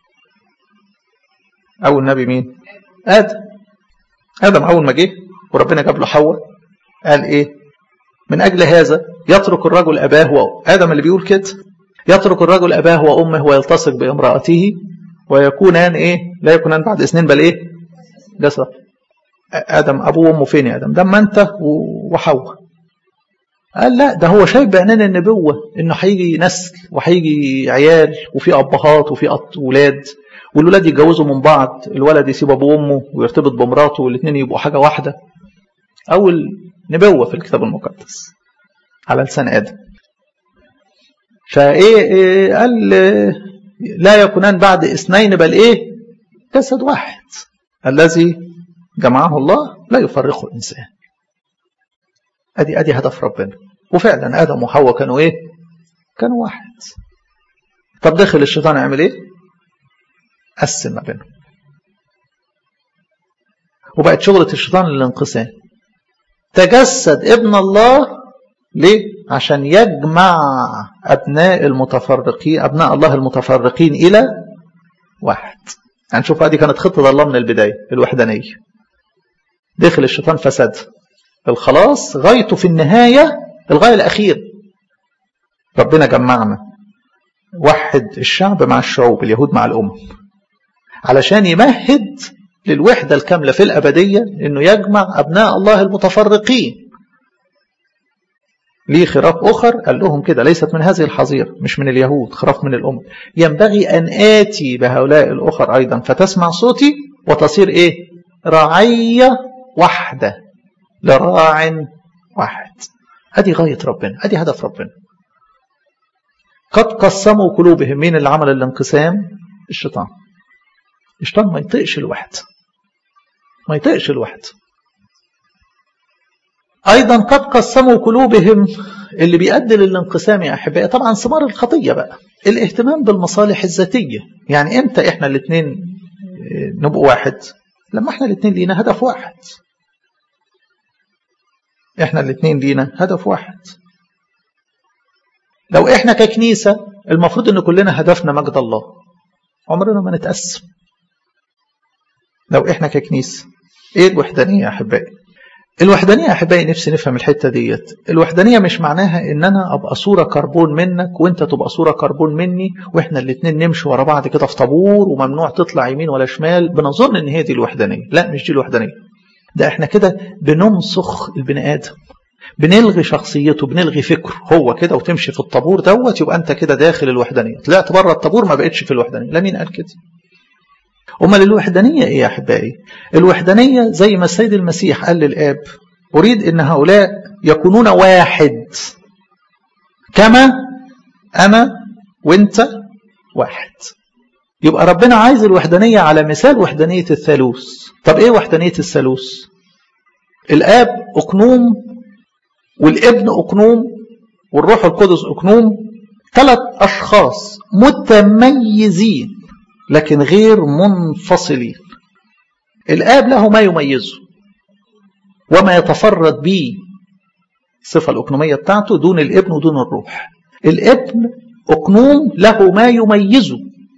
أول نبي مين آدم آدم أول ما جه وربنا جاب له حواء قال إيه من أجل هذا يترك الرجل أباه وأمه آدم اللي بيقول كده يترك الرجل أباه وأمه ويلتصق بامرأته ويكونان إيه لا يكونان بعد اثنين بل إيه جسد آدم أبوه وأمه فين يا آدم ده ما أنت وحواء قال لا ده هو شايف بعينين النبوة إنه هيجي نسل وهيجي عيال وفي أبهات وفي أولاد والولاد يتجوزوا من بعض الولد يسيب أبوه وأمه ويرتبط بمراته والاثنين يبقوا حاجة واحدة أول نبوة في الكتاب المقدس على لسان آدم فإيه إيه قال لا يكونان بعد اثنين بل إيه جسد واحد الذي جمعه الله لا يفرقه الإنسان أدي أدي هدف ربنا وفعلا آدم وحواء كانوا إيه كانوا واحد طب دخل الشيطان يعمل إيه قسم ما بينهم وبقت شغلة الشيطان الانقسام تجسد ابن الله ليه عشان يجمع أبناء المتفرقين أبناء الله المتفرقين إلى واحد هنشوف يعني هذه كانت خطة الله من البداية الوحدانية دخل الشيطان فساد الخلاص غايته في النهاية الغاية الأخيرة ربنا جمعنا وحد الشعب مع الشعوب اليهود مع الأمم علشان يمهد للوحدة الكاملة في الأبدية إنه يجمع أبناء الله المتفرقين ليه خراف أخر قال لهم كده ليست من هذه الحظيرة مش من اليهود خراف من الأمم ينبغي أن آتي بهؤلاء الأخر أيضا فتسمع صوتي وتصير إيه رعية واحدة لراع واحد هذه غاية ربنا هذه هدف ربنا قد قسموا قلوبهم مين اللي عمل الانقسام الشيطان الشيطان ما يطيقش الواحد ما يطيقش الواحد أيضا قد قسموا قلوبهم اللي بيؤدي للانقسام يا أحبائي طبعا ثمار الخطية بقى الاهتمام بالمصالح الذاتية يعني امتى احنا الاثنين نبقوا واحد لما احنا الاثنين لينا هدف واحد احنا الاثنين لينا هدف واحد لو احنا ككنيسة المفروض ان كلنا هدفنا مجد الله عمرنا ما نتقسم لو احنا ككنيسة ايه الوحدانية يا احبائي الوحدانية يا احبائي نفسي نفهم الحتة ديت الوحدانية مش معناها ان انا ابقى صورة كربون منك وانت تبقى صورة كربون مني واحنا الاتنين نمشي ورا بعض كده في طابور وممنوع تطلع يمين ولا شمال بنظن ان هي دي الوحدانية لا مش دي الوحدانية ده احنا كده بنمسخ البني ادم بنلغي شخصيته بنلغي فكره هو كده وتمشي في الطابور دوت يبقى انت كده داخل الوحدانيه طلعت بره الطابور ما بقتش في الوحدانيه لا مين قال كده امال الوحدانيه ايه يا احبائي الوحدانيه زي ما السيد المسيح قال للاب اريد ان هؤلاء يكونون واحد كما انا وانت واحد يبقى ربنا عايز الوحدانيه على مثال وحدانيه الثالوث طب ايه وحدانيه الثالوث الاب اقنوم والابن أقنوم والروح القدس أقنوم ثلاث أشخاص متميزين لكن غير منفصلين الآب له ما يميزه وما يتفرد به الصفة الأقنومية بتاعته دون الابن ودون الروح الابن أقنوم له ما يميزه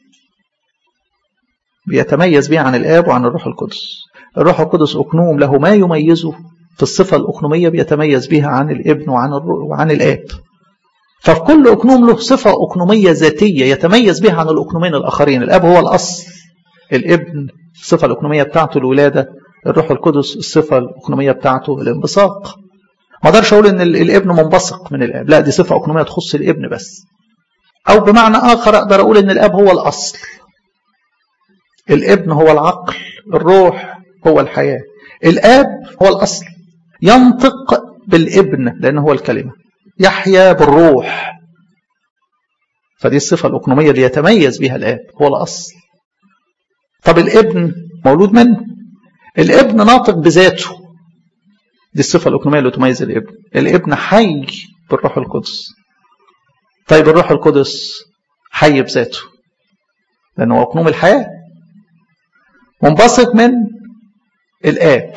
بيتميز به عن الآب وعن الروح القدس الروح القدس أقنوم له ما يميزه في الصفة الأقنومية بيتميز بها عن الابن وعن وعن الآب ففي كل أقنوم له صفة أقنومية ذاتية يتميز بها عن الأقنومين الآخرين الآب هو الأصل الابن الصفة الأقنومية بتاعته الولادة الروح القدس الصفة الأقنومية بتاعته الانبثاق ما اقدرش أقول إن الابن منبثق من الآب لا دي صفة أقنومية تخص الابن بس أو بمعنى آخر أقدر أقول إن الآب هو الأصل الابن هو العقل الروح هو الحياة الآب هو الأصل ينطق بالابن لأنه هو الكلمة يحيا بالروح فدي الصفة الأقنومية اللي يتميز بها الآب هو الأصل طب الابن مولود منه الابن ناطق بذاته دي الصفة الأقنومية اللي تميز الابن الابن حي بالروح القدس طيب الروح القدس حي بذاته لأنه أقنوم الحياة منبثق من الآب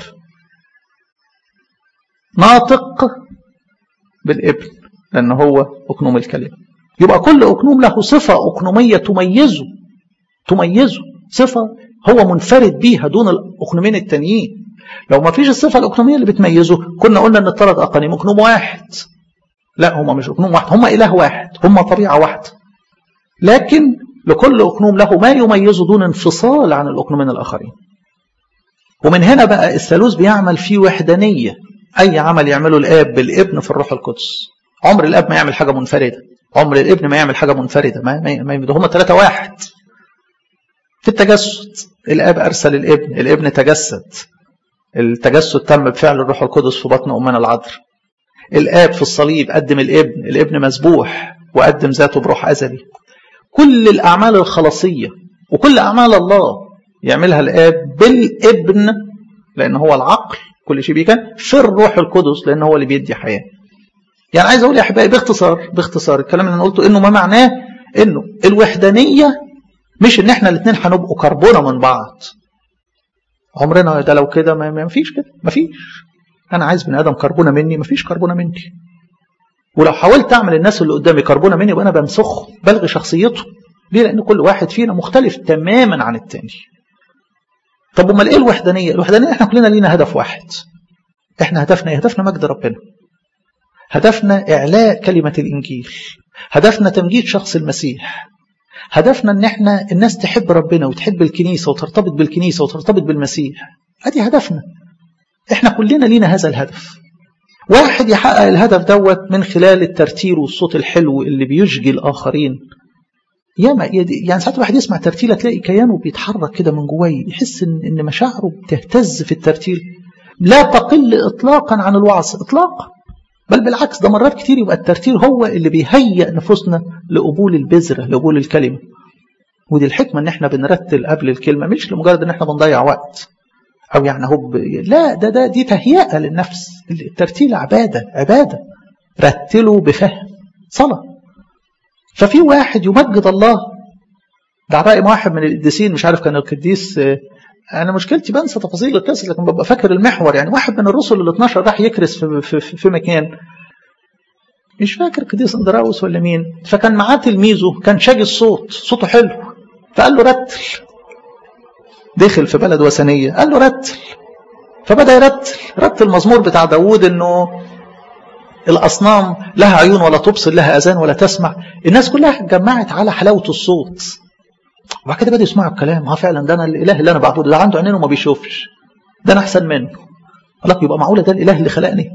ناطق بالابن لأنه هو أقنوم الكلمة يبقى كل أقنوم له صفة أقنومية تميزه تميزه صفة هو منفرد بيها دون الأقنومين التانيين لو ما فيش الصفة الأقنومية اللي بتميزه كنا قلنا أن الثلاث أقانيم أقنوم واحد لا هما مش أقنوم واحد هما إله واحد هما طبيعة واحدة لكن لكل أقنوم له ما يميزه دون انفصال عن الأقنومين الآخرين ومن هنا بقى الثالوث بيعمل فيه وحدانية أي عمل يعمله الآب بالابن في الروح القدس عمر الآب ما يعمل حاجة منفردة عمر الابن ما يعمل حاجة منفردة ما, ما, ما هم ثلاثة واحد في التجسد الآب أرسل الابن الابن تجسد التجسد تم بفعل الروح القدس في بطن أمنا العذر الآب في الصليب قدم الابن الابن مذبوح وقدم ذاته بروح أزلي كل الأعمال الخلاصية وكل أعمال الله يعملها الآب بالابن لأن هو العقل كل شيء بيكن في الروح القدس لأن هو اللي بيدي حياة يعني عايز أقول يا أحبائي باختصار باختصار الكلام اللي أنا قلته إنه ما معناه إنه الوحدانية مش إن إحنا الاثنين هنبقوا كربونة من بعض عمرنا ده لو كده ما, ما فيش كده ما فيش أنا عايز بني آدم كربونة مني ما فيش كربونة مني ولو حاولت أعمل الناس اللي قدامي كربونة مني يبقى أنا بمسخه بلغي شخصيته ليه لأن كل واحد فينا مختلف تماما عن التاني طب امال ايه الوحدانيه الوحدانيه احنا كلنا لينا هدف واحد احنا هدفنا ايه هدفنا مجد ربنا هدفنا اعلاء كلمه الانجيل هدفنا تمجيد شخص المسيح هدفنا ان احنا الناس تحب ربنا وتحب الكنيسه وترتبط بالكنيسه وترتبط بالمسيح ادي هدفنا احنا كلنا لينا هذا الهدف واحد يحقق الهدف دوت من خلال الترتيل والصوت الحلو اللي بيشجي الاخرين ياما يعني ساعات الواحد يسمع ترتيله تلاقي كيانه بيتحرك كده من جواه يحس ان ان مشاعره بتهتز في الترتيل لا تقل اطلاقا عن الوعظ اطلاقا بل بالعكس ده مرات كتير يبقى الترتيل هو اللي بيهيئ نفوسنا لقبول البذره لقبول الكلمه ودي الحكمه ان احنا بنرتل قبل الكلمه مش لمجرد ان احنا بنضيع وقت او يعني هو ب... لا ده ده دي تهيئه للنفس الترتيل عباده عباده رتلوا بفهم صلاه ففي واحد يمجد الله ده على رأي واحد من القديسين مش عارف كان القديس انا مشكلتي بنسى تفاصيل القصه لكن ببقى فاكر المحور يعني واحد من الرسل ال 12 راح يكرس في, في, في مكان مش فاكر قديس اندراوس ولا مين فكان معاه تلميذه كان شاجي الصوت صوته حلو فقال له رتل دخل في بلد وثنيه قال له رتل فبدا يرتل رتل المزمور بتاع داوود انه الأصنام لها عيون ولا تبصر لها أذان ولا تسمع الناس كلها اتجمعت على حلاوة الصوت وبعد كده بدأوا يسمعوا الكلام اه فعلا ده أنا الإله اللي أنا بعبده ده عنده عينين وما بيشوفش ده أنا أحسن منه لك يبقى معقولة ده الإله اللي خلقني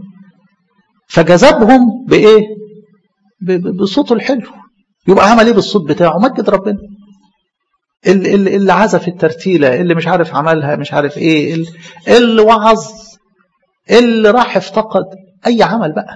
فجذبهم بإيه بصوته الحلو يبقى عمل إيه بالصوت بتاعه مجد ربنا اللي, اللي, اللي عزف الترتيلة اللي مش عارف عملها مش عارف إيه اللي, اللي وعظ اللي راح افتقد أي عمل بقى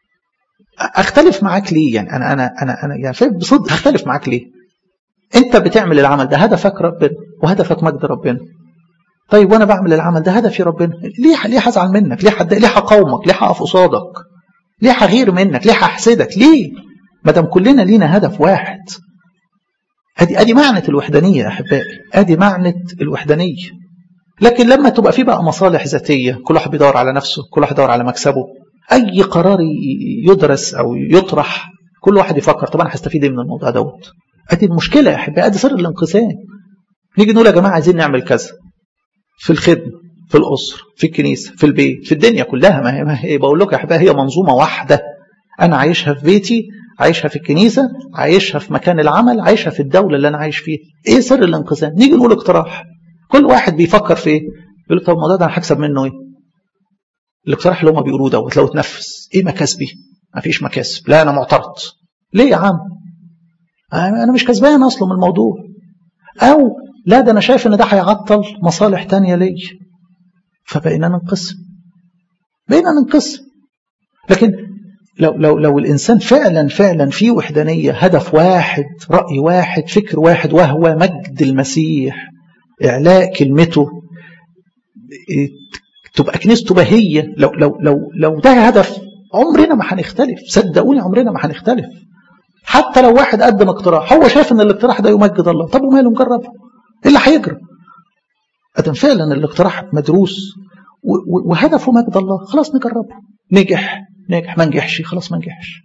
اختلف معاك ليه يعني انا انا انا انا يعني بصدق هختلف معاك ليه انت بتعمل العمل ده هدفك ربنا وهدفك مجد ربنا طيب وانا بعمل العمل ده هدفي ربنا ليه ليه هزعل منك ليه حد ليه هقاومك ليه هقف قصادك ليه هغير منك ليه هحسدك ليه ما دام كلنا لينا هدف واحد ادي ادي معنى الوحدانيه يا احبائي ادي معنى الوحدانيه لكن لما تبقى في بقى مصالح ذاتيه كل واحد بيدور على نفسه كل واحد يدور على مكسبه اي قرار يدرس او يطرح كل واحد يفكر طب انا هستفيد ايه من الموضوع دوت ادي المشكله يا احبائي ادي سر الانقسام نيجي نقول يا جماعه عايزين نعمل كذا في الخدمه في الاسره في الكنيسه في البيت في الدنيا كلها ما هي, ما هي بقول لكم يا احبائي هي منظومه واحده انا عايشها في بيتي عايشها في الكنيسه عايشها في مكان العمل عايشها في الدوله اللي انا عايش فيها ايه سر الانقسام نيجي نقول اقتراح كل واحد بيفكر في ايه يقول طب الموضوع ده انا هكسب منه ايه الاقتراح اللي هم بيقولوه دوت لو اتنفذ ايه مكاسبي؟ ما فيش مكاسب لا انا معترض ليه يا عم؟ انا مش كسبان اصلا من الموضوع او لا ده انا شايف ان ده هيعطل مصالح تانية ليا فبقينا ننقسم بقينا ننقسم لكن لو لو لو الانسان فعلا فعلا في وحدانيه هدف واحد راي واحد فكر واحد وهو مجد المسيح اعلاء كلمته تبقى كنيسته بهية لو لو لو لو ده هدف عمرنا ما هنختلف صدقوني عمرنا ما هنختلف حتى لو واحد قدم اقتراح هو شايف ان الاقتراح ده يمجد الله طب وماله نجربه ايه اللي هيجرى ادم فعلا الاقتراح مدروس وهدفه مجد الله خلاص نجربه نجح نجح ما نجحش خلاص ما نجحش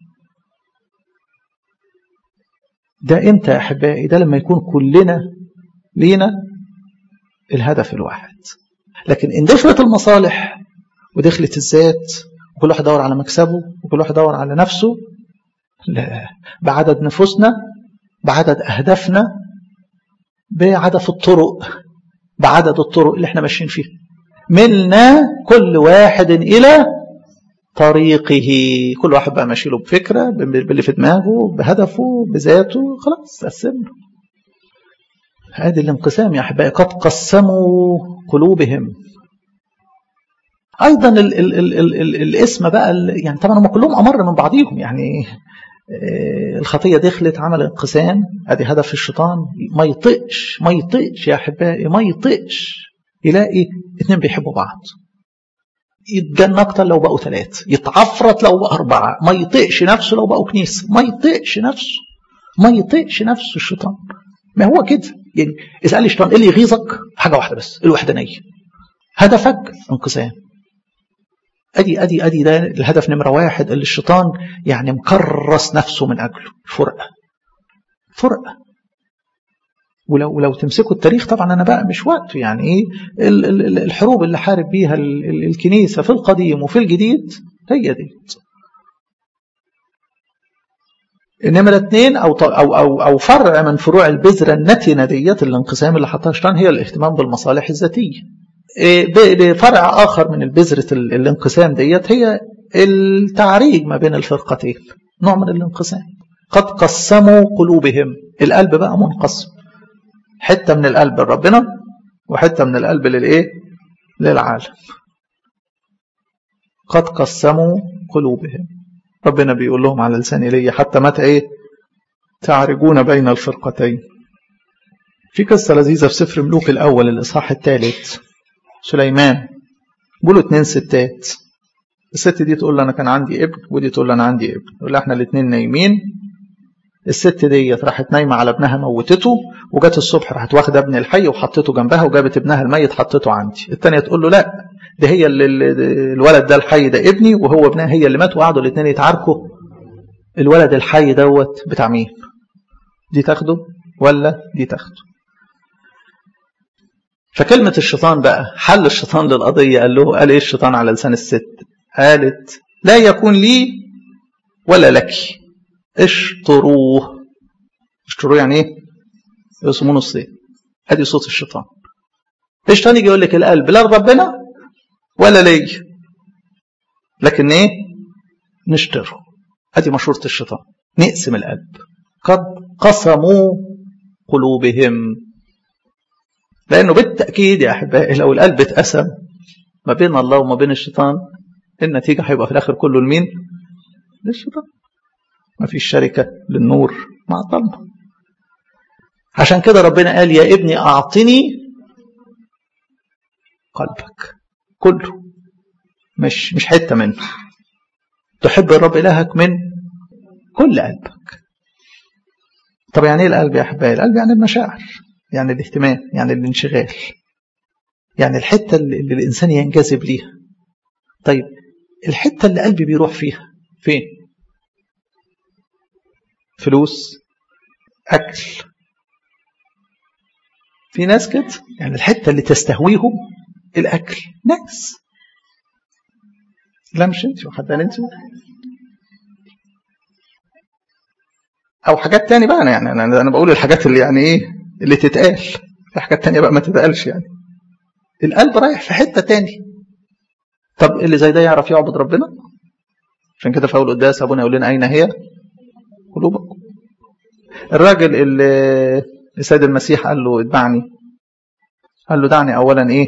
ده امتى يا احبائي ده لما يكون كلنا لينا الهدف الواحد لكن ان دخلت المصالح ودخلت الذات وكل واحد يدور على مكسبه وكل واحد يدور على نفسه لا بعدد نفوسنا بعدد أهدافنا بعدد الطرق بعدد الطرق اللي احنا ماشيين فيها ملنا كل واحد إلى طريقه كل واحد بقى ماشي له بفكرة باللي في دماغه بهدفه بذاته خلاص قسمنا هذه الانقسام يا أحبائي قد قسموا قلوبهم أيضا ال ال ال ال ال الاسم بقى يعني طبعا هم كلهم أمر من بعضيهم يعني الخطية دخلت عمل انقسام ادي هدف الشيطان ما يطقش ما يطقش يا أحبائي ما يطقش يلاقي اتنين بيحبوا بعض يتجن أكتر لو بقوا ثلاثة يتعفرت لو بقوا أربعة ما يطقش نفسه لو بقوا كنيسة ما يطقش نفسه ما يطقش نفسه الشيطان ما هو كده يعني اسأل الشيطان ايه اللي يغيظك حاجة واحدة بس الوحدانية هدفك انقسام ادي ادي ادي ده الهدف نمره واحد اللي الشيطان يعني مكرس نفسه من اجله فرقه فرقه ولو لو تمسكوا التاريخ طبعا انا بقى مش وقته يعني ايه الحروب اللي حارب بيها الكنيسه في القديم وفي الجديد هي دي نمرة اثنين أو, أو, أو, أو فرع من فروع البذرة النتنة ديت الانقسام اللي حطها الشيطان هي الاهتمام بالمصالح الذاتية بفرع آخر من البذرة الانقسام ديت هي التعريج ما بين الفرقتين نوع من الانقسام قد قسموا قلوبهم القلب بقى منقسم حتة من القلب لربنا وحتة من القلب للإيه للعالم قد قسموا قلوبهم ربنا بيقول لهم على لسان إلي حتى متى إيه تعرجون بين الفرقتين في قصة لذيذة في سفر ملوك الأول الإصحاح الثالث سليمان بيقولوا اتنين ستات الست دي تقول له أنا كان عندي ابن ودي تقول له أنا عندي ابن يقول احنا الاتنين نايمين الست ديت راحت نايمة على ابنها موتته وجت الصبح راحت واخدة ابن الحي وحطته جنبها وجابت ابنها الميت حطته عندي التانية تقول له لا ده هي اللي الولد ده الحي ده ابني وهو ابنها هي اللي مات وقعدوا الاثنين يتعاركوا الولد الحي دوت بتاع مين دي تاخده ولا دي تاخده فكلمة الشيطان بقى حل الشيطان للقضية قال له قال ايه الشيطان على لسان الست قالت لا يكون لي ولا لك اشطروه اشطروه يعني ايه يقسموه نصين ادي صوت الشيطان الشيطان يجي يقول لك القلب لا ربنا ولا لي لكن ايه نشتره ادي مشورة الشيطان نقسم القلب قد قسموا قلوبهم لانه بالتاكيد يا احبائي لو القلب اتقسم ما بين الله وما بين الشيطان النتيجه هيبقى في الاخر كله لمين للشيطان ما فيش شركه للنور مع الظلمه عشان كده ربنا قال يا ابني اعطني قلبك كله مش مش حته منه تحب الرب الهك من كل قلبك طب يعني ايه القلب يا احبائي القلب يعني المشاعر يعني الاهتمام يعني الانشغال يعني الحته اللي, اللي الانسان ينجذب ليها طيب الحته اللي قلبي بيروح فيها فين فلوس اكل في ناس كده يعني الحته اللي تستهويهم الاكل ناس لا مش انت وحد انت او حاجات تاني بقى أنا يعني انا انا بقول الحاجات اللي يعني ايه اللي تتقال في حاجات تانية بقى ما تتقالش يعني القلب رايح في حته تاني طب اللي زي ده يعرف يعبد ربنا عشان كده في اول قداس ابونا يقول لنا اين هي قلوبكم الراجل اللي السيد المسيح قال له اتبعني قال له دعني اولا ايه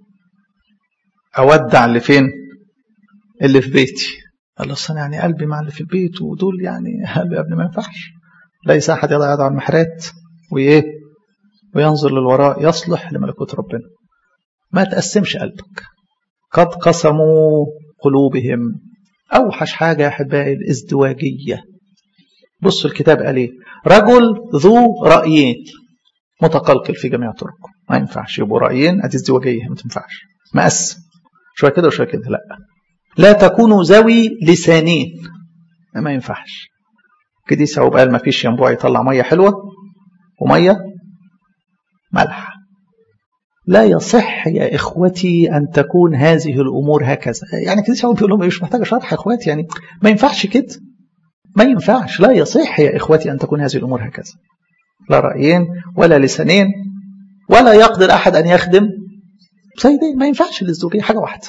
اودع اللي فين اللي في بيتي قال له اصل يعني قلبي مع اللي في البيت ودول يعني قلبي يا ابني ما ينفعش ليس احد يضع يده على المحرات وايه وينظر للوراء يصلح لملكوت ربنا ما تقسمش قلبك قد قسموا قلوبهم اوحش حاجه يا احبائي الازدواجيه بص الكتاب قال ايه رجل ذو رايين متقلقل في جميع طرقه ما ينفعش يبقوا رايين ادي ازدواجيه ما تنفعش مقسم شويه كده وشويه كده لا لا تكونوا ذوي لسانين ما ينفعش كديس يعقوب قال ما فيش ينبوع يطلع ميه حلوه وميه ملح لا يصح يا اخوتي ان تكون هذه الامور هكذا يعني كديس يعقوب بيقول لهم مش محتاجه شرح يا اخواتي يعني ما ينفعش كده ما ينفعش لا يصح يا اخوتي ان تكون هذه الامور هكذا لا رايين ولا لسانين ولا يقدر احد ان يخدم سيدين ما ينفعش الازدواجيه حاجه واحده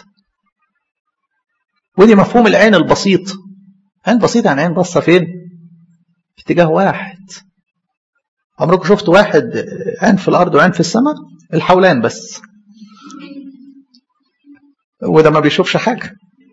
ودي مفهوم العين البسيط عين بسيطة يعني عين باصة فين في اتجاه واحد عمركم شفتوا واحد عين في الأرض وعين في السماء الحولان بس وده ما بيشوفش حاجة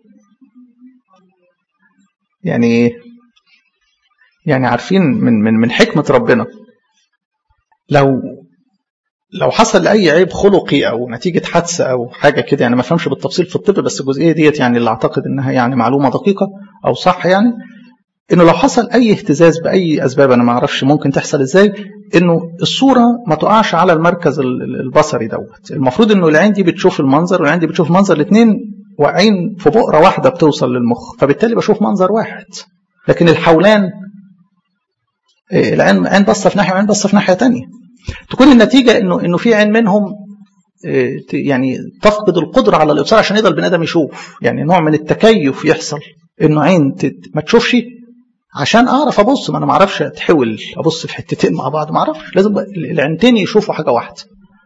يعني يعني عارفين من من من حكمة ربنا لو لو حصل لأي عيب خلقي أو نتيجة حادثة أو حاجة كده يعني ما فهمش بالتفصيل في الطب بس الجزئية ديت يعني اللي أعتقد إنها يعني معلومة دقيقة أو صح يعني إنه لو حصل أي اهتزاز بأي أسباب أنا ما أعرفش ممكن تحصل إزاي إنه الصورة ما تقعش على المركز البصري دوت المفروض إنه العين دي بتشوف المنظر والعين دي بتشوف المنظر الاثنين وعين في بؤرة واحدة بتوصل للمخ فبالتالي بشوف منظر واحد لكن الحولان العين عين بصة في ناحية وعين بصة في ناحية تانية تكون النتيجة انه انه في عين منهم يعني تفقد القدرة على الإبصار عشان يقدر البني آدم يشوف يعني نوع من التكيف يحصل إنه عين ما تشوفش عشان أعرف أبص ما أنا ما أعرفش أتحول أبص في حتتين مع بعض ما أعرفش لازم العينتين يشوفوا حاجة واحدة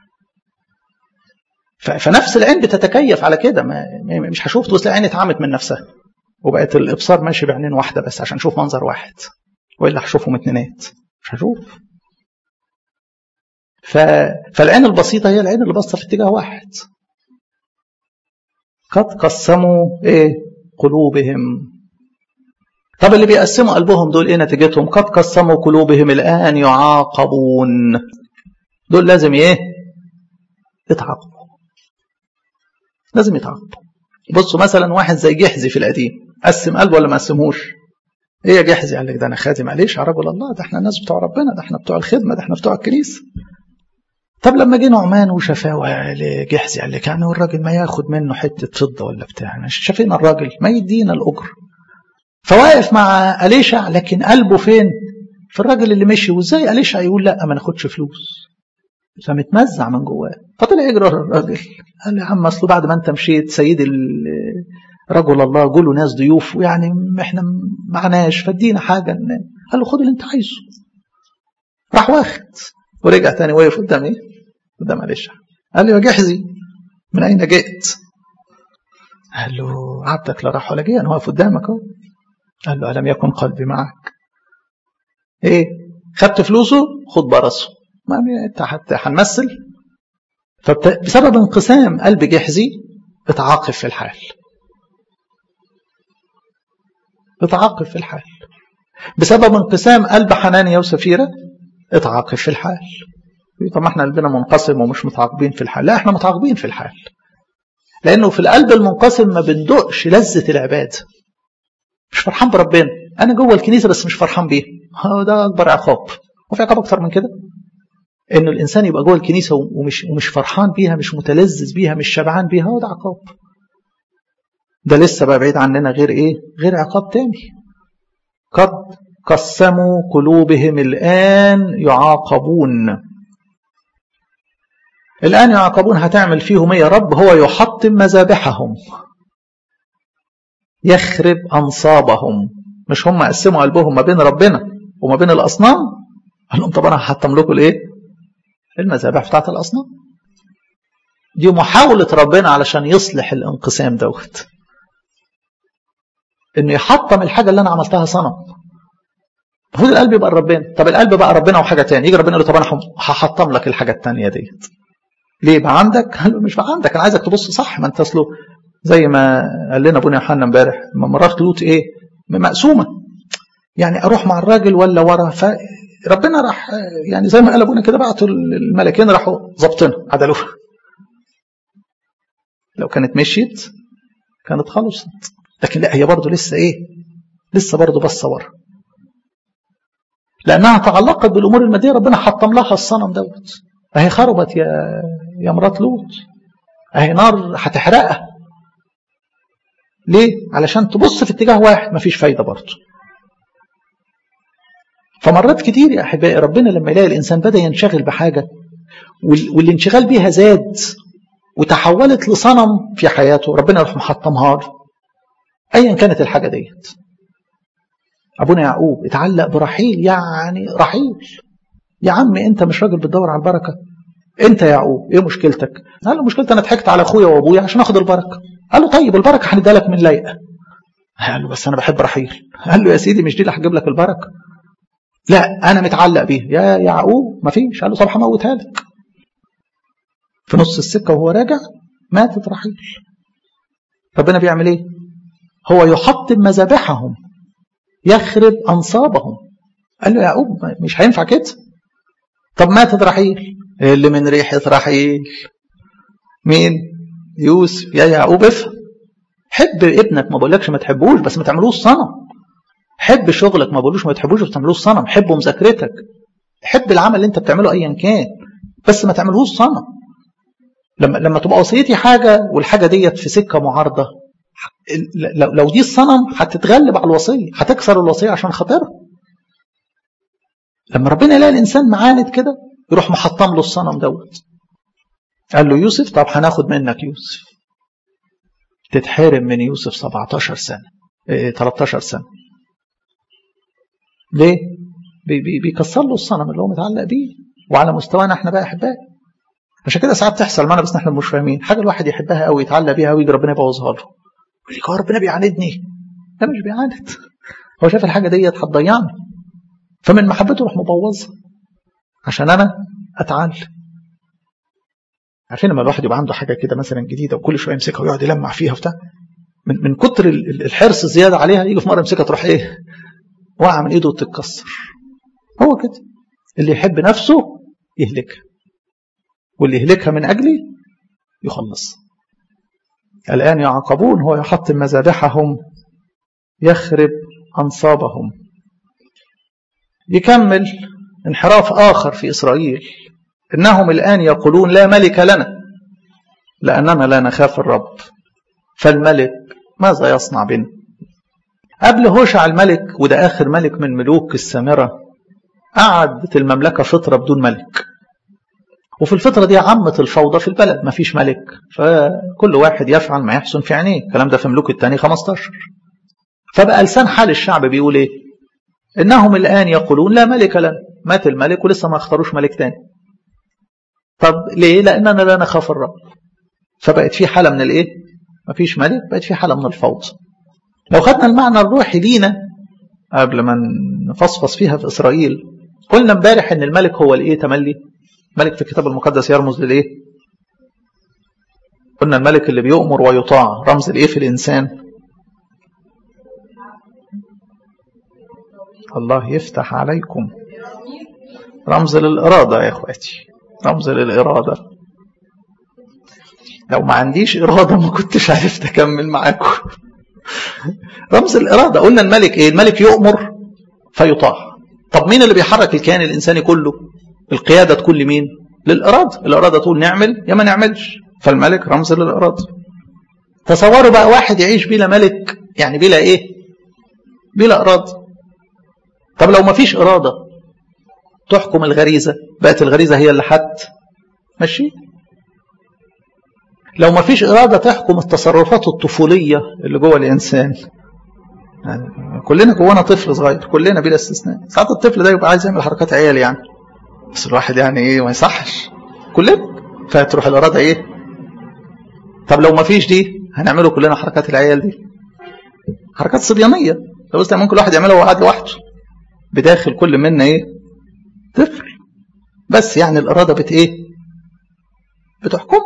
فنفس العين بتتكيف على كده ما مش هشوف تبص العين اتعمت من نفسها وبقت الإبصار ماشي بعينين واحدة بس عشان أشوف منظر واحد والا هشوفهم اتنينات مش هشوف ف... فالعين البسيطة هي العين اللي باصة في اتجاه واحد قد قسموا ايه قلوبهم طب اللي بيقسموا قلبهم دول ايه نتيجتهم قد قسموا قلوبهم الان يعاقبون دول لازم ايه يتعاقبوا لازم يتعاقبوا بصوا مثلا واحد زي جحزي في القديم قسم قلبه ولا ما قسمهوش ايه يا جحزي قال لك ده انا خادم معلش يا رجل الله ده احنا الناس بتوع ربنا ده احنا بتوع الخدمه ده احنا بتوع الكنيسه طب لما جه نعمان وشافاه لجحزي قال لك يعني الراجل ما ياخد منه حته فضه ولا بتاع شافينا الراجل ما يدينا الاجر فواقف مع أليشع لكن قلبه فين في الراجل اللي مشي وازاي أليشع يقول لا ما ناخدش فلوس فمتمزع من جواه فطلع يجري الراجل قال له يا عم اصله بعد ما انت مشيت سيد رجل الله جوله ناس ضيوف ويعني احنا معناش فادينا حاجه قال له خد اللي انت عايزه راح واخد ورجع تاني وقف قدام ايه؟ قدام أليشع قال له يا جحزي من اين جئت؟ قال له عبدك لا راح ولا جه انا واقف قدامك اهو قال له ألم يكن قلبي معك ايه خدت فلوسه خد برصه ما انت حتى هنمثل فبسبب انقسام قلب جحزي اتعاقب في الحال اتعاقب في الحال بسبب انقسام قلب حنانيا وسفيرة اتعاقب في الحال طب ما احنا قلبنا منقسم ومش متعاقبين في الحال لا احنا متعاقبين في الحال لانه في القلب المنقسم ما بندقش لذة العبادة مش فرحان بربنا انا جوه الكنيسه بس مش فرحان بيه ده اكبر عقاب وفي عقاب اكتر من كده انه الانسان يبقى جوه الكنيسه ومش ومش فرحان بيها مش متلذذ بيها مش شبعان بيها هو ده عقاب ده لسه بقى بعيد عننا غير ايه غير عقاب تاني قد قسموا قلوبهم الان يعاقبون الان يعاقبون هتعمل فيهم ايه يا رب هو يحطم مذابحهم يخرب أنصابهم مش هم قسموا قلبهم ما بين ربنا وما بين الأصنام قال لهم طب أنا هحطم لكم الإيه المذابح بتاعت الأصنام دي محاولة ربنا علشان يصلح الانقسام دوت انه يحطم الحاجة اللي انا عملتها صنم المفروض القلب يبقى ربنا طب القلب بقى ربنا وحاجة تانية يجي ربنا يقول له طب انا هحطم لك الحاجة التانية ديت ليه بقى عندك قال له مش بقى عندك انا عايزك تبص صح ما انت اصله زي ما قال لنا ابونا يوحنا امبارح لما مرات لوط ايه مقسومه يعني اروح مع الراجل ولا ورا فربنا راح يعني زي ما قال ابونا كده بعتوا الملكين راحوا ظابطينها عدلوها لو كانت مشيت كانت خلصت لكن لا هي برضه لسه ايه لسه برضه بصه ورا لانها تعلقت بالامور الماديه ربنا حطم لها الصنم دوت اهي خربت يا يا مرات لوط اهي نار هتحرقها ليه؟ علشان تبص في اتجاه واحد مفيش فايدة برضه فمرات كتير يا أحبائي ربنا لما يلاقي الإنسان بدأ ينشغل بحاجة والانشغال بيها زاد وتحولت لصنم في حياته ربنا يروح محطمها له أيا كانت الحاجة ديت أبونا يعقوب اتعلق برحيل يعني رحيل يا عم أنت مش راجل بتدور على البركة أنت يا يعقوب إيه مشكلتك؟ قال له مشكلتي أنا ضحكت على أخويا وأبويا عشان آخد البركة قال له طيب البركة هنديها لك من لايقة قال له بس أنا بحب رحيل قال له يا سيدي مش دي اللي هتجيب لك البركة لا أنا متعلق بيها يا يعقوب ما فيش قال له طب هموتها لك في نص السكة وهو راجع ماتت رحيل ربنا بيعمل ايه هو يحطم مذابحهم يخرب أنصابهم قال له يعقوب مش هينفع كده طب ماتت رحيل اللي من ريحة رحيل مين يوسف يا يعقوب افهم حب ابنك ما بقولكش ما تحبوش بس ما تعملوش صنم حب شغلك ما بقولوش ما تحبوش بس ما تعملوش صنم حب مذاكرتك حب العمل اللي انت بتعمله ايا كان بس ما تعملهوش صنم لما لما تبقى وصيتي حاجه والحاجه ديت في سكه معارضه لو لو دي الصنم هتتغلب على الوصيه هتكسر الوصيه عشان خاطرها لما ربنا يلاقي الانسان معاند كده يروح محطم له الصنم دوت قال له يوسف طب هناخد منك يوسف تتحرم من يوسف 17 سنه إيه 13 سنه ليه بي بي بيكسر له الصنم اللي هو متعلق بيه وعلى مستوانا احنا بقى احبائي عشان كده ساعات تحصل معانا بس احنا مش فاهمين حاجه الواحد يحبها قوي يتعلق بيها قوي ربنا يبوظها له يقول لك هو ربنا بيعاندني لا مش بيعاند هو شايف الحاجه ديت هتضيعني فمن محبته راح مبوظها عشان انا اتعلم عارفين لما الواحد يبقى عنده حاجه كده مثلا جديده وكل شويه يمسكها ويقعد يلمع فيها وبتاع من من كتر الحرص زياده عليها يجي في مره يمسكها تروح ايه وقع من ايده وتتكسر هو كده اللي يحب نفسه يهلكها واللي يهلكها من اجلي يخلص الان يعاقبون هو يحطم مذابحهم يخرب انصابهم يكمل انحراف اخر في اسرائيل انهم الان يقولون لا ملك لنا لاننا لا نخاف الرب فالملك ماذا يصنع بنا قبل هوشع الملك وده آخر ملك من ملوك السامرة قعدت المملكة فترة بدون ملك وفي الفترة دي عمت الفوضى في البلد ما فيش ملك فكل واحد يفعل ما يحسن في عينيه الكلام ده في ملوك الثاني 15 فبقى لسان حال الشعب بيقول ايه انهم الان يقولون لا ملك لنا مات الملك ولسه ما اختاروش ملك تاني طب ليه لاننا لا نخاف الرب فبقت في حالة من الايه مفيش ملك بقت في حالة من الفوضى لو خدنا المعنى الروحي لينا قبل ما نفصفص فيها في إسرائيل قلنا امبارح ان الملك هو الايه تملي ملك في الكتاب المقدس يرمز للايه قلنا الملك اللي بيؤمر ويطاع رمز الايه في الانسان الله يفتح عليكم رمز للإرادة يا اخواتي رمز للإرادة لو ما عنديش إرادة ما كنتش عرفت أكمل معاكم رمز الإرادة قلنا الملك إيه الملك يؤمر فيطاع طب مين اللي بيحرك الكيان الإنساني كله القيادة تكون لمين للإرادة الإرادة تقول نعمل يا ما نعملش فالملك رمز للإرادة تصوروا بقى واحد يعيش بلا ملك يعني بلا إيه بلا إرادة طب لو ما فيش إرادة تحكم الغريزة بقت الغريزة هي اللي حت ماشي لو ما فيش إرادة تحكم التصرفات الطفولية اللي جوه الإنسان يعني كلنا جوانا طفل صغير كلنا بلا استثناء ساعات الطفل ده يبقى عايز يعمل حركات عيال يعني بس الواحد يعني ايه ما يصحش كلنا فتروح الإرادة ايه طب لو ما فيش دي هنعمله كلنا حركات العيال دي حركات صبيانية لو بس ممكن الواحد يعملها وهو قاعد لوحده بداخل كل منا ايه طفل بس يعني الإرادة بت ايه بتحكم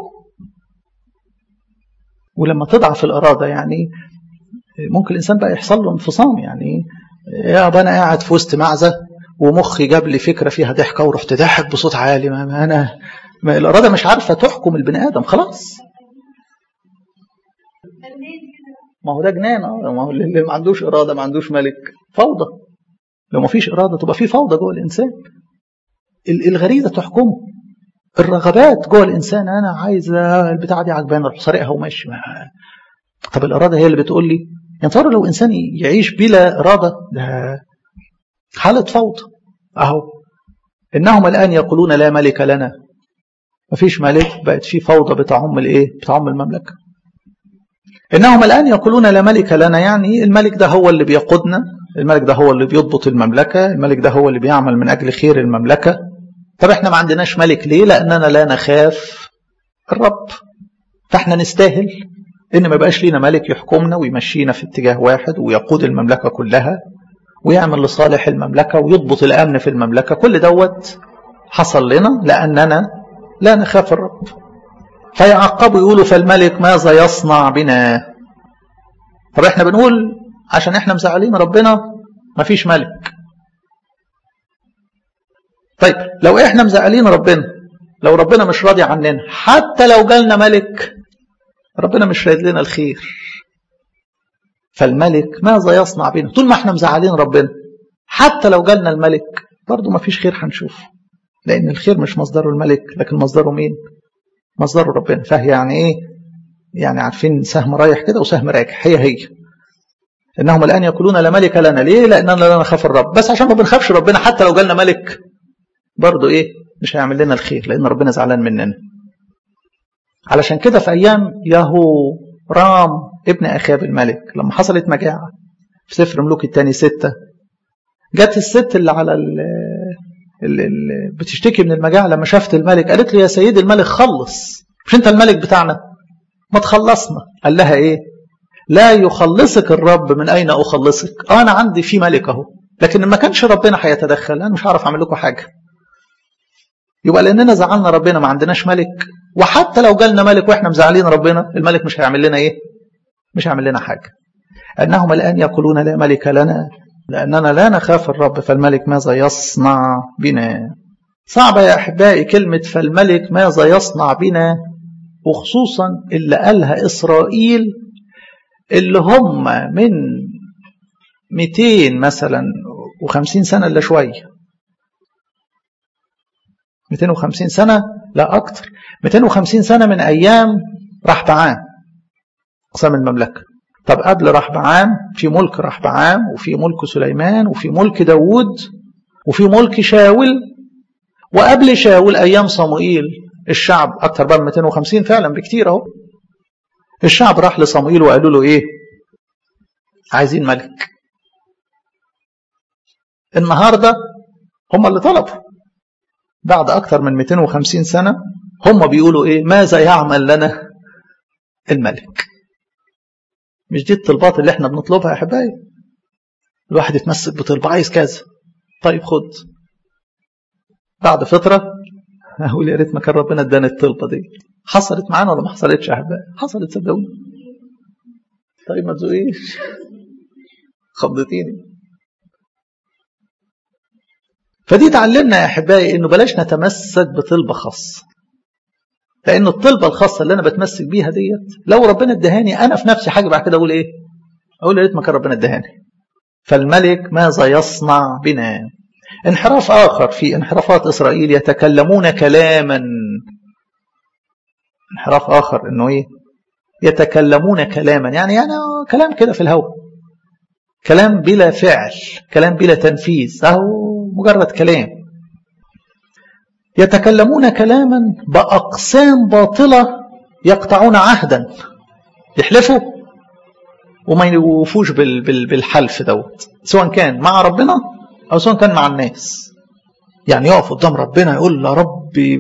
ولما تضعف الإرادة يعني ممكن الإنسان بقى يحصل له انفصام يعني يا أنا قاعد في وسط معزة ومخي جاب لي فكرة فيها ضحكة ورحت ضاحك بصوت عالي ما أنا ما الإرادة مش عارفة تحكم البني آدم خلاص ما هو ده جنان اه ما هو اللي ما عندوش إرادة ما عندوش ملك فوضى لو ما فيش إرادة تبقى في فوضى جوه الإنسان الغريزة تحكمه الرغبات جوه الإنسان أنا عايز البتاعة دي عجباني أروح سارقها وماشي طب الإرادة هي اللي بتقول لي يعني ترى لو إنسان يعيش بلا إرادة ده حالة فوضى أهو إنهم الآن يقولون لا ملك لنا مفيش ملك بقت في فوضى بتعم الإيه بتعم المملكة إنهم الآن يقولون لا ملك لنا يعني الملك ده هو اللي بيقودنا الملك ده هو اللي بيضبط المملكة الملك ده هو اللي بيعمل من أجل خير المملكة طب احنا ما عندناش ملك ليه لأننا لا نخاف الرب فاحنا نستاهل ان ما يبقاش لينا ملك يحكمنا ويمشينا في اتجاه واحد ويقود المملكة كلها ويعمل لصالح المملكة ويضبط الأمن في المملكة كل دوت حصل لنا لأننا لا نخاف الرب فيعقبوا يقولوا فالملك ماذا يصنع بنا طب احنا بنقول عشان احنا مزعلين ربنا ما فيش ملك طيب لو احنا مزعلين ربنا لو ربنا مش راضي عننا حتى لو جالنا ملك ربنا مش رايد لنا الخير فالملك ماذا يصنع بنا طول ما احنا مزعلين ربنا حتى لو جالنا الملك برضه ما فيش خير هنشوفه لان الخير مش مصدره الملك لكن مصدره مين مصدره ربنا فهي يعني ايه يعني عارفين سهم رايح كده وسهم راجع هي هي انهم الان يقولون لا ملك لنا ليه لاننا لا نخاف الرب بس عشان ما بنخافش ربنا حتى لو جالنا ملك برضه ايه مش هيعمل لنا الخير لان ربنا زعلان مننا علشان كده في ايام يهو رام ابن اخاب الملك لما حصلت مجاعه في سفر ملوك الثاني ستة جت الست اللي على اللي بتشتكي من المجاعه لما شافت الملك قالت له يا سيدي الملك خلص مش انت الملك بتاعنا ما تخلصنا قال لها ايه لا يخلصك الرب من اين اخلصك انا عندي في ملك اهو لكن ما كانش ربنا هيتدخل انا مش هعرف اعمل لكم حاجه يبقى لاننا زعلنا ربنا ما عندناش ملك وحتى لو جالنا ملك واحنا مزعلين ربنا الملك مش هيعمل لنا ايه مش هيعمل لنا حاجه انهم الان يقولون لا ملك لنا لاننا لا نخاف الرب فالملك ماذا يصنع بنا صعبه يا احبائي كلمه فالملك ماذا يصنع بنا وخصوصا اللي قالها اسرائيل اللي هم من 200 مثلا و50 سنه الا شويه 250 سنه لا اكتر 250 سنه من ايام رحبعام اقسام المملكه طب قبل رحبعام في ملك رحبعام وفي ملك سليمان وفي ملك داوود وفي ملك شاول وقبل شاول ايام صموئيل الشعب اكتر بقى من 250 فعلا بكتير اهو الشعب راح لصموئيل وقالوا له ايه عايزين ملك النهارده هم اللي طلبوا بعد اكتر من 250 سنه هم بيقولوا ايه ماذا يعمل لنا الملك مش دي الطلبات اللي احنا بنطلبها يا احبائي الواحد يتمسك بطلب عايز كذا طيب خد بعد فتره اقول يا ريت ما كان ربنا اداني الطلبه دي حصلت معانا ولا ما حصلتش يا احبائي حصلت صدقوني طيب ما تزوقيش خضتيني فدي تعلمنا يا احبائي انه بلاش نتمسك بطلبه خاصه لان الطلبه الخاصه اللي انا بتمسك بيها ديت لو ربنا ادهاني انا في نفسي حاجه بعد كده اقول ايه اقول يا ريت ما كان ربنا ادهاني فالملك ماذا يصنع بنا انحراف اخر في انحرافات اسرائيل يتكلمون كلاما انحراف اخر انه ايه يتكلمون كلاما يعني يعني كلام كده في الهواء كلام بلا فعل كلام بلا تنفيذ اهو مجرد كلام يتكلمون كلاما باقسام باطله يقطعون عهدا يحلفوا وما يوفوش بالحلف دوت سواء كان مع ربنا او سواء كان مع الناس يعني يقف قدام ربنا يقول يا ربي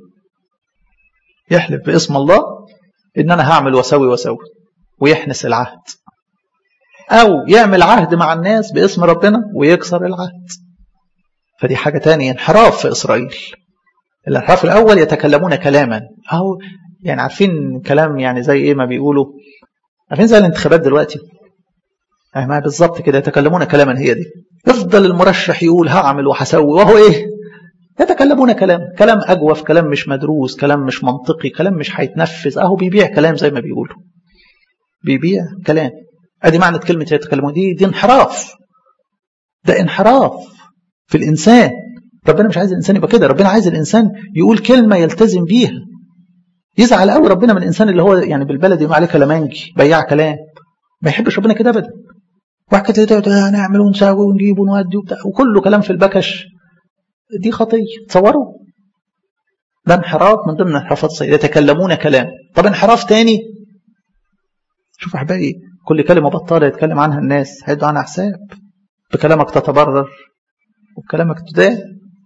يحلف باسم الله ان انا هعمل واسوي واسوي ويحنس العهد او يعمل عهد مع الناس باسم ربنا ويكسر العهد فدي حاجه تانية انحراف في اسرائيل الانحراف الاول يتكلمون كلاما اهو يعني عارفين كلام يعني زي ايه ما بيقولوا عارفين زي الانتخابات دلوقتي يعني ما بالظبط كده يتكلمون كلاما هي دي يفضل المرشح يقول هعمل وهسوي وهو ايه يتكلمون كلام كلام اجوف كلام مش مدروس كلام مش منطقي كلام مش هيتنفذ اهو بيبيع كلام زي ما بيقولوا بيبيع كلام ادي معنى كلمه يتكلمون دي دي انحراف ده انحراف في الانسان ربنا مش عايز الانسان يبقى كده ربنا عايز الانسان يقول كلمه يلتزم بيها يزعل قوي ربنا من الانسان اللي هو يعني بالبلدي ما عليه كلامانجي بياع كلام ما يحبش ربنا كده ابدا واحد كده هنعمل ونسوي ونجيب ونودي وبتاع وكله كلام في البكش دي خطيه تصوروا ده انحراف من ضمن انحرافات الصيد يتكلمون كلام طب انحراف تاني شوف احبائي كل كلمه بطاله يتكلم عنها الناس هيدوا عنها حساب بكلامك تتبرر وبكلامك تدان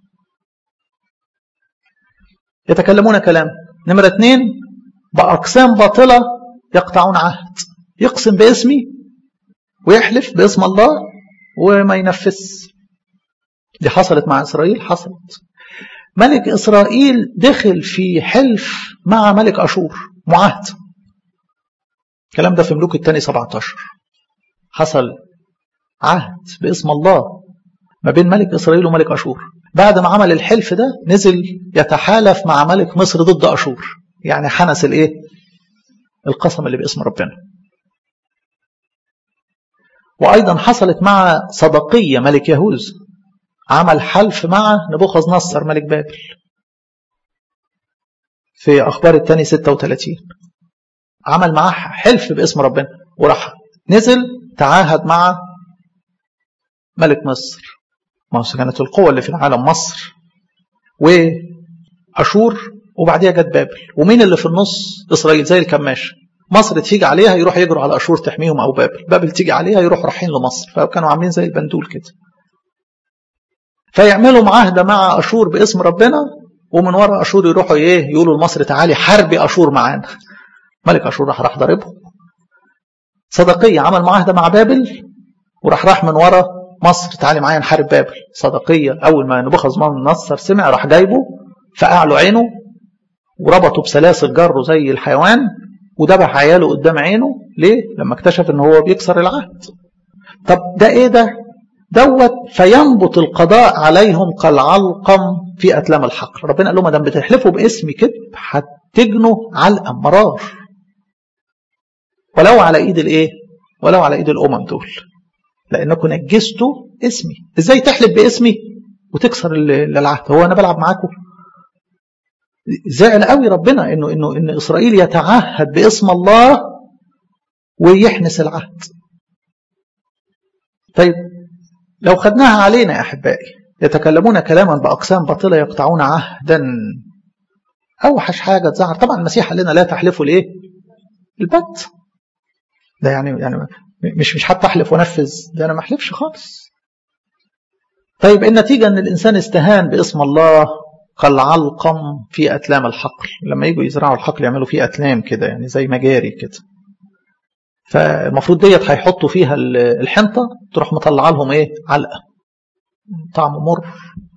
يتكلمون كلام نمرة اثنين بأقسام باطلة يقطعون عهد يقسم باسمي ويحلف باسم الله وما ينفذ دي حصلت مع إسرائيل حصلت ملك إسرائيل دخل في حلف مع ملك أشور معاهد الكلام ده في ملوك الثاني 17 حصل عهد باسم الله ما بين ملك إسرائيل وملك أشور بعد ما عمل الحلف ده نزل يتحالف مع ملك مصر ضد أشور يعني حنس الايه القسم اللي باسم ربنا وأيضا حصلت مع صدقية ملك يهوذ عمل حلف مع نبوخذ نصر ملك بابل في أخبار الثاني 36 عمل معاه حلف باسم ربنا وراح نزل تعاهد مع ملك مصر مصر كانت القوة اللي في العالم مصر وأشور وبعديها جت بابل ومين اللي في النص إسرائيل زي الكماشة مصر تيجي عليها يروح يجروا على أشور تحميهم أو بابل بابل تيجي عليها يروح رايحين لمصر فكانوا عاملين زي البندول كده فيعملوا معاهدة مع أشور باسم ربنا ومن وراء أشور يروحوا إيه يقولوا لمصر تعالي حربي أشور معانا ملك أشور راح راح ضاربهم صدقية عمل معاهدة مع بابل وراح راح من ورا مصر تعالي معايا نحارب بابل صدقيه اول ما نبوخذ نصر سمع راح جايبه فقع له عينه وربطه بسلاسل جره زي الحيوان وذبح عياله قدام عينه ليه؟ لما اكتشف ان هو بيكسر العهد طب ده ايه ده؟ دوت فينبت القضاء عليهم كالعلقم في اتلام الحقل ربنا قال لهم ما دام بتحلفوا باسمي كده هتجنوا علقه مرار ولو على ايد الايه؟ ولو على ايد الامم دول لانكم نجستوا اسمي ازاي تحلف باسمي وتكسر العهد هو انا بلعب معاكم زعل قوي ربنا انه انه ان اسرائيل يتعهد باسم الله ويحنس العهد طيب لو خدناها علينا يا احبائي يتكلمون كلاما باقسام باطله يقطعون عهدا اوحش حاجه تزعل طبعا المسيح قال لنا لا تحلفوا الايه البت ده يعني يعني مش مش حتى احلف وانفذ ده انا ما احلفش خالص طيب النتيجه ان الانسان استهان باسم الله كالعلقم في اتلام الحقل لما يجوا يزرعوا الحقل يعملوا فيه اتلام كده يعني زي مجاري كده فالمفروض ديت هيحطوا فيها الحنطه تروح مطلعه لهم ايه علقه طعم مر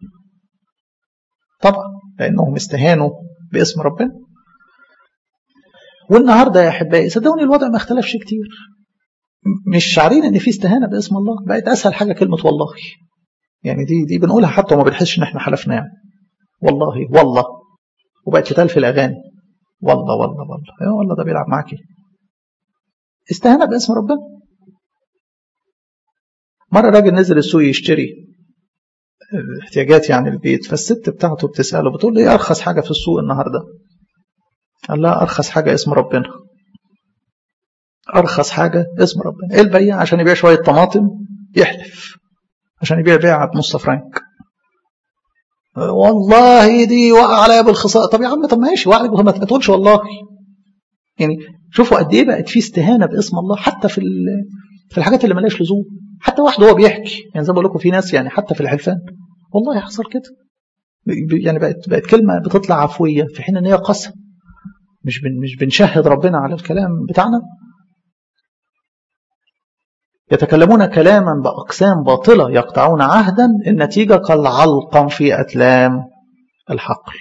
طبعا لانهم استهانوا باسم ربنا والنهارده يا احبائي صدقوني الوضع ما اختلفش كتير مش شعرين ان في استهانه باسم الله بقت اسهل حاجه كلمه والله يعني دي دي بنقولها حتى وما بنحسش ان احنا حلفنا يعني والله والله وبقت تتقال في الاغاني والله والله والله يا والله ده بيلعب معاكي استهانه باسم ربنا مره راجل نزل السوق يشتري احتياجات يعني البيت فالست بتاعته بتساله بتقول له ايه ارخص حاجه في السوق النهارده قال لها ارخص حاجه اسم ربنا ارخص حاجه اسم ربنا ايه البياع عشان يبيع شويه طماطم يحلف عشان يبيع بيعه بنص فرنك والله دي وقع عليا بالخصاء طب يا عم طب ماشي وقع عليك ما تقولش والله يعني شوفوا قد ايه بقت في استهانه باسم الله حتى في في الحاجات اللي ملهاش لزوم حتى واحد وهو بيحكي يعني زي ما بقول لكم في ناس يعني حتى في الحلفان والله حصل كده يعني بقت بقت كلمه بتطلع عفويه في حين ان هي قسم مش بن مش بنشهد ربنا على الكلام بتاعنا يتكلمون كلاما بأقسام باطلة يقطعون عهدا النتيجة كالعلقم في أتلام الحقل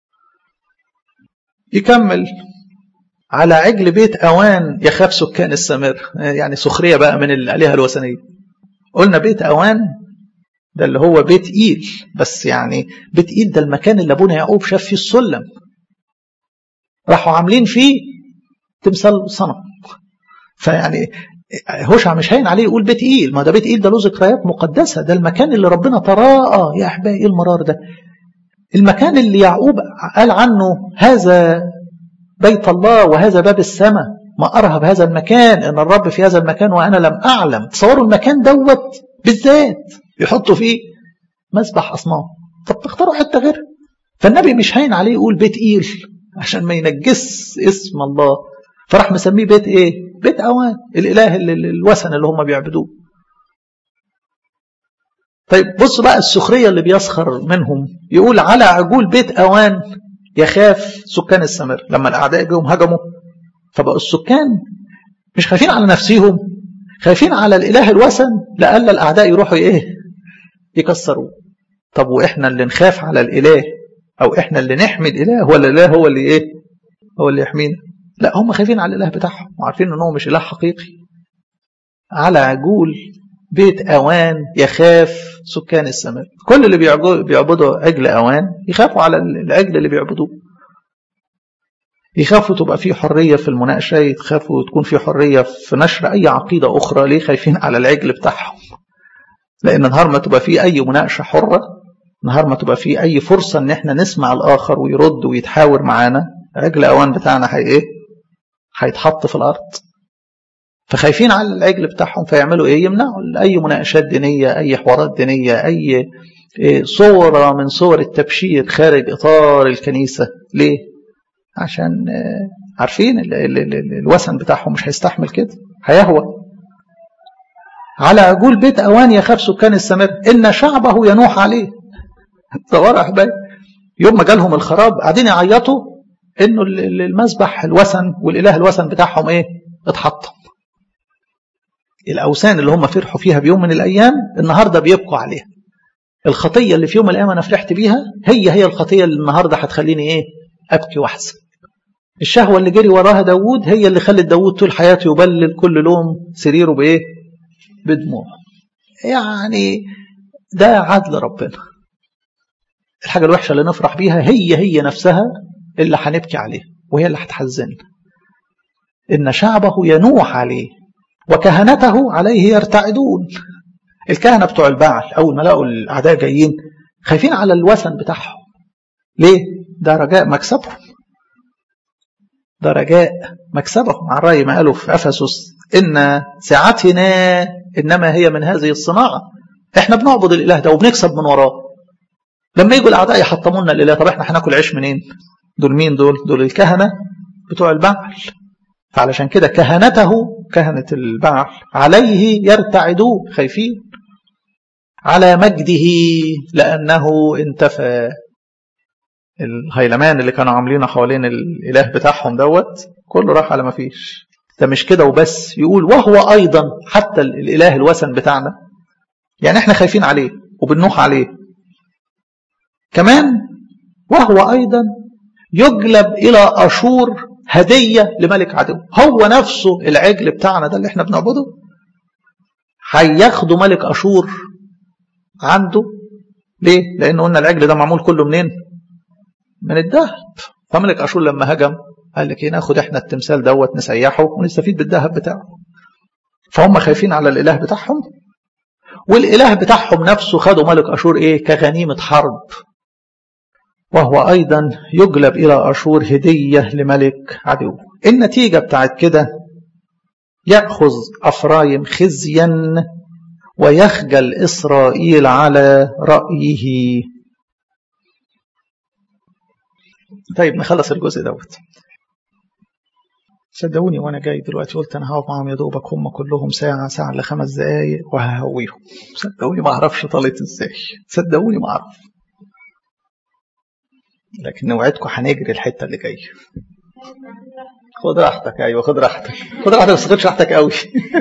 يكمل على عجل بيت أوان يخاف سكان السمر يعني سخرية بقى من الآلهة الوثنية قلنا بيت أوان ده اللي هو بيت إيل بس يعني بيت إيل ده المكان اللي أبونا يعقوب شاف فيه السلم راحوا عاملين فيه تمثال صنم فيعني هوشع مش هين عليه يقول بيت ايل ما ده بيت ايل ده له ذكريات مقدسه ده المكان اللي ربنا تراءى يا احبائي ايه المرار ده المكان اللي يعقوب قال عنه هذا بيت الله وهذا باب السماء ما ارهب هذا المكان ان الرب في هذا المكان وانا لم اعلم تصوروا المكان دوت بالذات يحطوا فيه مسبح اصنام طب تختاروا حته غير فالنبي مش هين عليه يقول بيت ايل عشان ما ينجس اسم الله فراح مسميه بيت ايه بيت اوان الاله الوثن اللي هم بيعبدوه طيب بص بقى السخريه اللي بيسخر منهم يقول على عجول بيت اوان يخاف سكان السمر لما الاعداء جم هجموا فبقوا السكان مش خايفين على نفسهم خايفين على الاله الوثن لألا الاعداء يروحوا ايه يكسروه طب واحنا اللي نخاف على الاله او احنا اللي نحمي الاله ولا الاله هو اللي ايه هو اللي يحمينا لا هم خايفين على الاله بتاعهم وعارفين ان هو مش اله حقيقي على عجول بيت اوان يخاف سكان السماء كل اللي بيعبدوا عجل اوان يخافوا على العجل اللي بيعبدوه يخافوا تبقى في حريه في المناقشه يخافوا تكون في حريه في نشر اي عقيده اخرى ليه خايفين على العجل بتاعهم لان نهار ما تبقى في اي مناقشه حره نهار ما تبقى في اي فرصه ان احنا نسمع الاخر ويرد ويتحاور معانا عجل اوان بتاعنا هي ايه هيتحط في الارض فخايفين على العجل بتاعهم فيعملوا ايه يمنعوا اي مناقشات دينيه اي حوارات دينيه اي صوره من صور التبشير خارج اطار الكنيسه ليه عشان عارفين الوثن بتاعهم مش هيستحمل كده هيهوى على عجول بيت اوان يخاف سكان السمر ان شعبه ينوح عليه تصوروا يا احبائي يوم ما جالهم الخراب قاعدين يعيطوا انه المذبح الوثن والاله الوثن بتاعهم ايه اتحطم الأوثان اللي هم فرحوا فيها بيوم من الأيام النهاردة بيبقوا عليها الخطية اللي في يوم من الأيام أنا فرحت بيها هي هي الخطية اللي النهاردة هتخليني إيه أبكي وأحزن الشهوة اللي جري وراها داوود هي اللي خلت داوود طول حياته يبلل كل لوم سريره بإيه بدموع يعني ده عدل ربنا الحاجة الوحشة اللي نفرح بيها هي هي نفسها اللي هنبكي عليها وهي اللي هتحزننا إن شعبه ينوح عليه وكهنته عليه يرتعدون الكهنة بتوع البعل أول ما لقوا الأعداء جايين خايفين على الوثن بتاعهم ليه؟ ده رجاء مكسبهم ده رجاء مكسبهم على رأي ما قالوا في أفسس إن ساعتنا إنما هي من هذه الصناعة إحنا بنعبد الإله ده وبنكسب من وراه لما يجوا الأعداء يحطموا لنا الإله طب إحنا هناكل عيش منين؟ دول مين دول؟ دول الكهنة بتوع البعل فعلشان كده كهنته كهنة البعل عليه يرتعدون خايفين على مجده لأنه انتفى الهيلمان اللي كانوا عاملينه حوالين الإله بتاعهم دوت كله راح على ما فيش ده مش كده وبس يقول وهو أيضا حتى الإله الوثن بتاعنا يعني احنا خايفين عليه وبنوح عليه كمان وهو أيضا يجلب إلى أشور هدية لملك عدو هو نفسه العجل بتاعنا ده اللي احنا بنعبده هياخده ملك أشور عنده ليه؟ لأنه قلنا العجل ده معمول كله منين؟ من الذهب فملك أشور لما هجم قال لك ايه ناخد احنا التمثال دوت نسيحه ونستفيد بالذهب بتاعه فهم خايفين على الإله بتاعهم والإله بتاعهم نفسه خدوا ملك أشور ايه كغنيمة حرب وهو أيضا يجلب إلى أشور هدية لملك عدو النتيجة بتاعت كده يأخذ أفرايم خزيا ويخجل إسرائيل على رأيه طيب نخلص الجزء دوت صدقوني وانا جاي دلوقتي قلت انا هقف معاهم يا دوبك هم كلهم ساعه ساعه لخمس دقايق وههويهم صدقوني ما اعرفش طالت ازاي صدقوني ما اعرف لكن نوعدكم هنجري الحته اللي جايه خد راحتك ايوه خد راحتك خد راحتك بس خدش راحتك قوي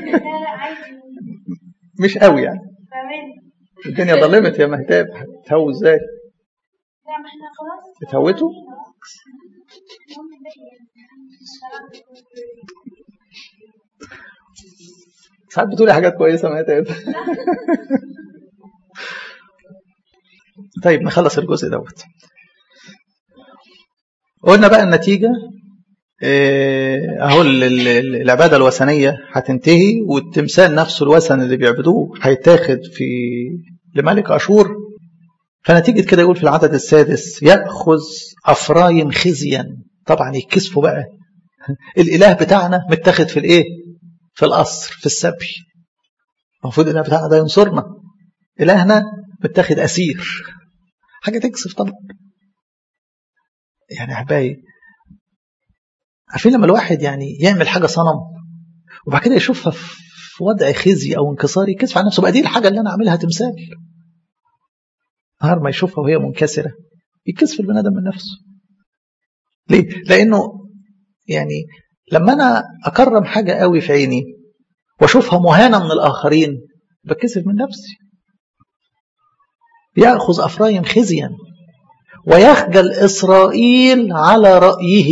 مش قوي يعني الدنيا ظلمت يا مهتاب هتهوي ازاي اتهوتوا ساعات بتقولي حاجات كويسه مهتاب طيب نخلص الجزء دوت قلنا بقى النتيجة اهو العبادة الوثنية هتنتهي والتمثال نفسه الوثن اللي بيعبدوه هيتاخد في لملك أشور فنتيجة كده يقول في العدد السادس يأخذ أفرايم خزيا طبعا يتكسفوا بقى الإله بتاعنا متاخد في الإيه؟ في القصر في السبي المفروض الإله بتاعنا ده ينصرنا إلهنا متاخد أسير حاجة تكسف طبعا يعني احبائي عارفين لما الواحد يعني يعمل حاجه صنم وبعد كده يشوفها في وضع خزي او انكسار يكسف على نفسه بقى دي الحاجه اللي انا عاملها تمثال نهار ما يشوفها وهي منكسره يكسف البني ادم من نفسه ليه؟ لانه يعني لما انا اكرم حاجه قوي في عيني واشوفها مهانه من الاخرين بكسف من نفسي ياخذ افرايم خزيا ويخجل إسرائيل على رأيه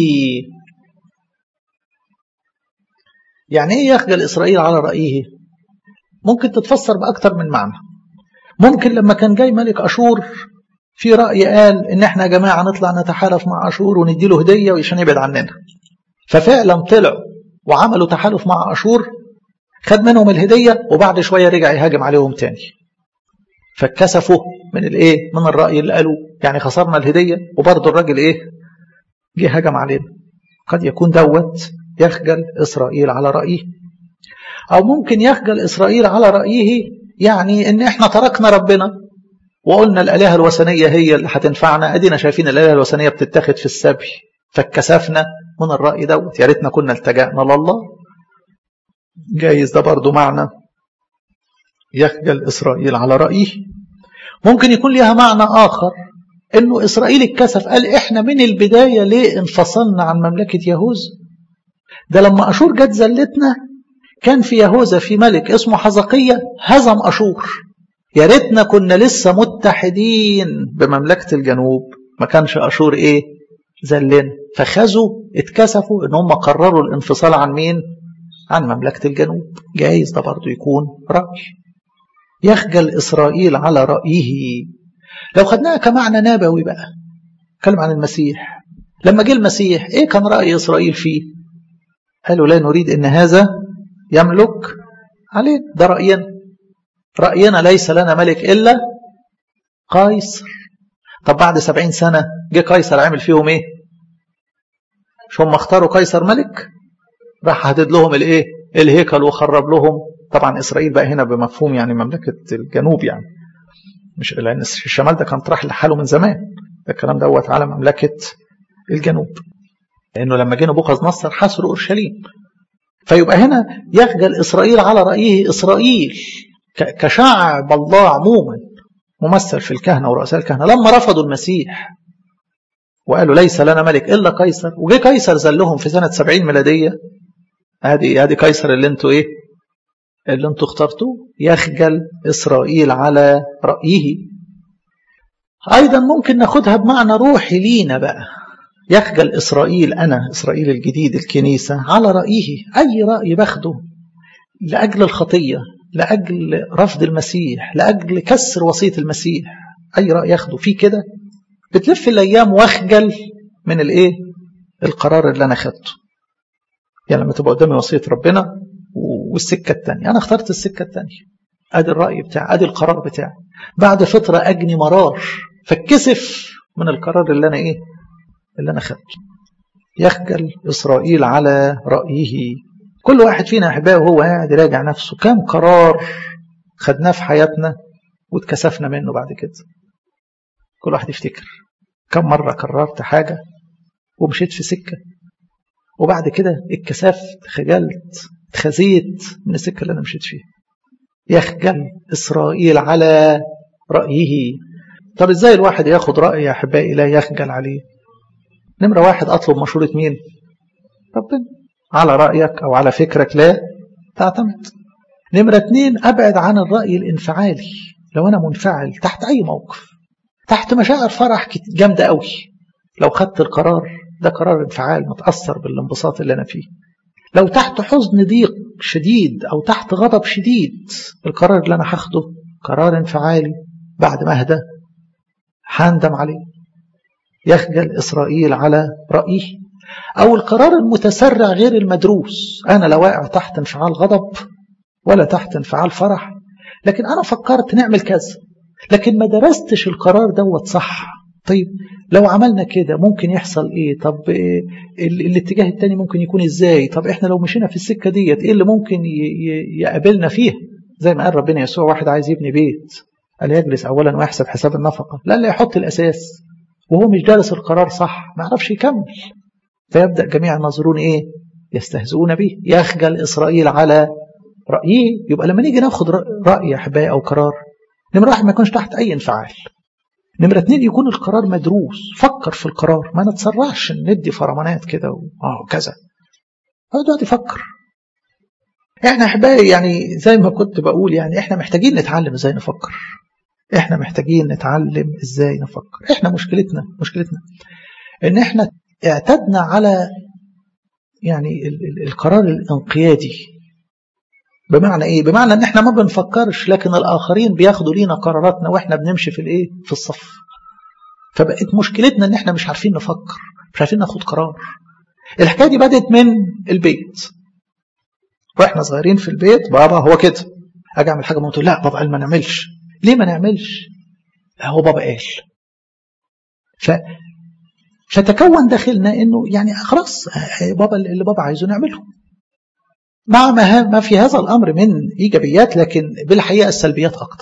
يعني إيه يخجل إسرائيل على رأيه ممكن تتفسر بأكتر من معنى ممكن لما كان جاي ملك أشور في رأي قال إن إحنا يا جماعة نطلع نتحالف مع أشور ونديله هدية وعشان يبعد عننا ففعلا طلعوا وعملوا تحالف مع أشور خد منهم الهدية وبعد شوية رجع يهاجم عليهم تاني فاتكسفوا من الايه من الراي اللي قالوه يعني خسرنا الهديه وبرضه الراجل ايه جه هجم علينا قد يكون دوت يخجل اسرائيل على رايه او ممكن يخجل اسرائيل على رايه يعني ان احنا تركنا ربنا وقلنا الالهه الوثنيه هي اللي هتنفعنا ادينا شايفين الالهه الوثنيه بتتاخد في السبي فاتكسفنا من الراي دوت يا ريتنا كنا التجانا لله جايز ده برضه معنى يخجل إسرائيل على رأيه ممكن يكون لها معنى آخر أنه إسرائيل اتكسف قال إحنا من البداية ليه انفصلنا عن مملكة يهوذا ده لما أشور جت زلتنا كان في يهوذا في ملك اسمه حزقية هزم أشور يا ريتنا كنا لسه متحدين بمملكة الجنوب ما كانش أشور إيه زلنا فخزوا اتكسفوا ان هم قرروا الانفصال عن مين عن مملكة الجنوب جايز ده برضو يكون رأي يخجل إسرائيل على رأيه لو خدناها كمعنى نبوي بقى كلم عن المسيح لما جه المسيح ايه كان رأي إسرائيل فيه قالوا لا نريد ان هذا يملك عليه ده رأينا رأينا ليس لنا ملك إلا قيصر طب بعد سبعين سنة جه قيصر عمل فيهم ايه مش هم اختاروا قيصر ملك راح هدد لهم الايه الهيكل وخرب لهم طبعا اسرائيل بقى هنا بمفهوم يعني مملكه الجنوب يعني مش لان الشمال ده كان طرح لحاله من زمان ده الكلام دوت على مملكه الجنوب لانه لما جه نبوخذ نصر حصروا اورشليم فيبقى هنا يخجل اسرائيل على رايه اسرائيل كشعب الله عموما ممثل في الكهنه ورؤساء الكهنه لما رفضوا المسيح وقالوا ليس لنا ملك الا قيصر وجه قيصر زلهم في سنه 70 ميلاديه ادي ادي قيصر اللي انتوا ايه اللي انتوا اخترتوه يخجل اسرائيل على رايه ايضا ممكن ناخدها بمعنى روحي لينا بقى يخجل اسرائيل انا اسرائيل الجديد الكنيسه على رايه اي راي باخده لاجل الخطيه لاجل رفض المسيح لاجل كسر وصيه المسيح اي راي ياخده في كده بتلف الايام واخجل من الايه القرار اللي انا خدته يعني لما تبقى قدامي وصيه ربنا والسكه الثانيه انا اخترت السكه الثانيه ادي الراي بتاعي ادي القرار بتاعي بعد فتره اجني مرار فاتكسف من القرار اللي انا ايه اللي انا خدته يخجل اسرائيل على رايه كل واحد فينا احبائي وهو قاعد يراجع نفسه كم قرار خدناه في حياتنا واتكسفنا منه بعد كده كل واحد يفتكر كم مرة قررت حاجة ومشيت في سكة وبعد كده اتكسفت خجلت اتخزيت من السكة اللي أنا مشيت فيها يخجل إسرائيل على رأيه طب إزاي الواحد ياخد رأي يا أحبائي لا يخجل عليه نمرة واحد أطلب مشورة مين ربنا على رأيك أو على فكرك لا تعتمد نمرة اتنين أبعد عن الرأي الانفعالي لو أنا منفعل تحت أي موقف تحت مشاعر فرح جامدة قوي لو خدت القرار ده قرار انفعال متأثر بالانبساط اللي أنا فيه لو تحت حزن ضيق شديد أو تحت غضب شديد القرار اللي أنا هاخده قرار انفعالي بعد ما أهدى هندم عليه يخجل إسرائيل على رأيه أو القرار المتسرع غير المدروس أنا لا واقع تحت انفعال غضب ولا تحت انفعال فرح لكن أنا فكرت نعمل كذا لكن ما درستش القرار دوت صح طيب لو عملنا كده ممكن يحصل ايه طب إيه الاتجاه التاني ممكن يكون ازاي طب احنا لو مشينا في السكة ديت ايه اللي ممكن يقابلنا فيها زي ما قال ربنا يسوع واحد عايز يبني بيت قال يجلس اولا ويحسب حساب النفقة لا لا يحط الاساس وهو مش دارس القرار صح ما يعرفش يكمل فيبدأ جميع الناظرون ايه يستهزئون به يخجل اسرائيل على رأيه يبقى لما نيجي ناخد رأي احبائي او قرار نمرة واحد ما يكونش تحت أي انفعال نمرة اتنين يكون القرار مدروس فكر في القرار ما نتسرعش ندي فرمانات كده اه كذا اقعد يفكر احنا احبائي يعني زي ما كنت بقول يعني احنا محتاجين نتعلم ازاي نفكر احنا محتاجين نتعلم ازاي نفكر احنا مشكلتنا مشكلتنا ان احنا اعتدنا على يعني القرار الانقيادي بمعنى ايه بمعنى ان احنا ما بنفكرش لكن الاخرين بياخدوا لينا قراراتنا واحنا بنمشي في الايه في الصف فبقت مشكلتنا ان احنا مش عارفين نفكر مش عارفين ناخد قرار الحكايه دي بدات من البيت واحنا صغيرين في البيت بابا هو كده اجي اعمل حاجه ممكن لا بابا قال ما نعملش ليه ما نعملش هو بابا قال ف فتكون داخلنا انه يعني خلاص بابا اللي بابا عايزه نعمله مع ما في هذا الأمر من إيجابيات لكن بالحقيقة السلبيات أكتر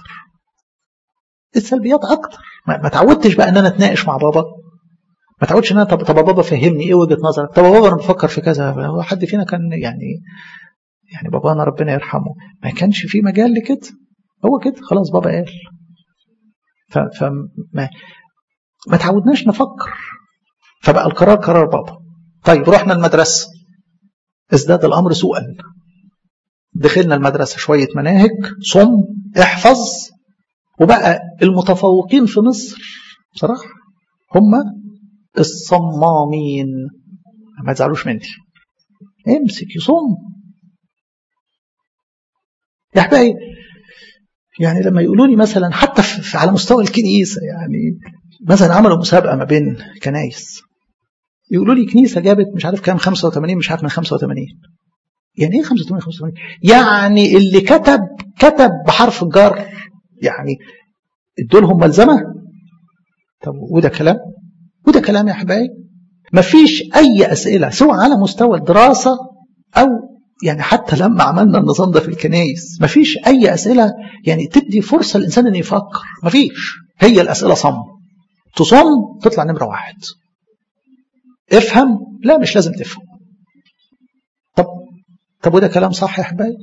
السلبيات أكتر ما تعودتش بقى أن أنا أتناقش مع بابا ما تعودش أن أنا طب, طب بابا فهمني إيه وجهة نظرك طب بابا أنا بفكر في كذا هو حد فينا كان يعني يعني بابانا ربنا يرحمه ما كانش في مجال لكده هو كده خلاص بابا قال فما ما تعودناش نفكر فبقى القرار قرار بابا طيب رحنا المدرسة ازداد الأمر سوءا دخلنا المدرسة شوية مناهج صم احفظ وبقى المتفوقين في مصر بصراحة هم الصمامين ما تزعلوش مني امسك يصم يا حبايبي يعني لما يقولوا لي مثلا حتى في على مستوى الكنيسة يعني مثلا عملوا مسابقة ما بين كنايس يقولوا لي كنيسة جابت مش عارف كام 85 مش عارف من 85 يعني ايه 85 85 يعني اللي كتب كتب بحرف الجر يعني ادولهم ملزمة طب وده كلام وده كلام يا حبايبي مفيش اي اسئلة سواء على مستوى الدراسة او يعني حتى لما عملنا النظام ده في الكنايس مفيش اي اسئلة يعني تدي فرصة للانسان انه يفكر مفيش هي الاسئلة صم تصم تطلع نمرة واحد افهم لا مش لازم تفهم طب طب وده كلام صح يا حبايبي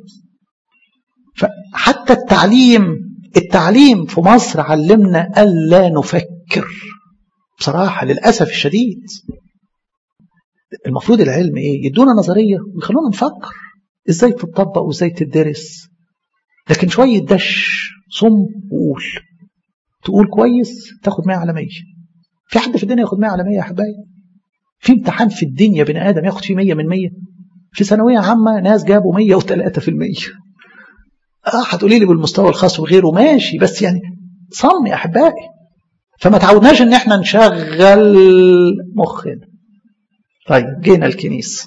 فحتى التعليم التعليم في مصر علمنا ألا نفكر بصراحة للأسف الشديد المفروض العلم ايه يدونا نظرية ويخلونا نفكر ازاي تتطبق وازاي تدرس لكن شوية دش صم وقول تقول كويس تاخد 100 على 100 في حد في الدنيا ياخد 100 على 100 يا حبايبي في امتحان في الدنيا بني ادم ياخد فيه 100 من 100 في ثانويه عامه ناس جابوا 103% اه هتقولي لي بالمستوى الخاص وغيره ماشي بس يعني صم يا احبائي فما تعودناش ان احنا نشغل مخنا طيب جينا الكنيسه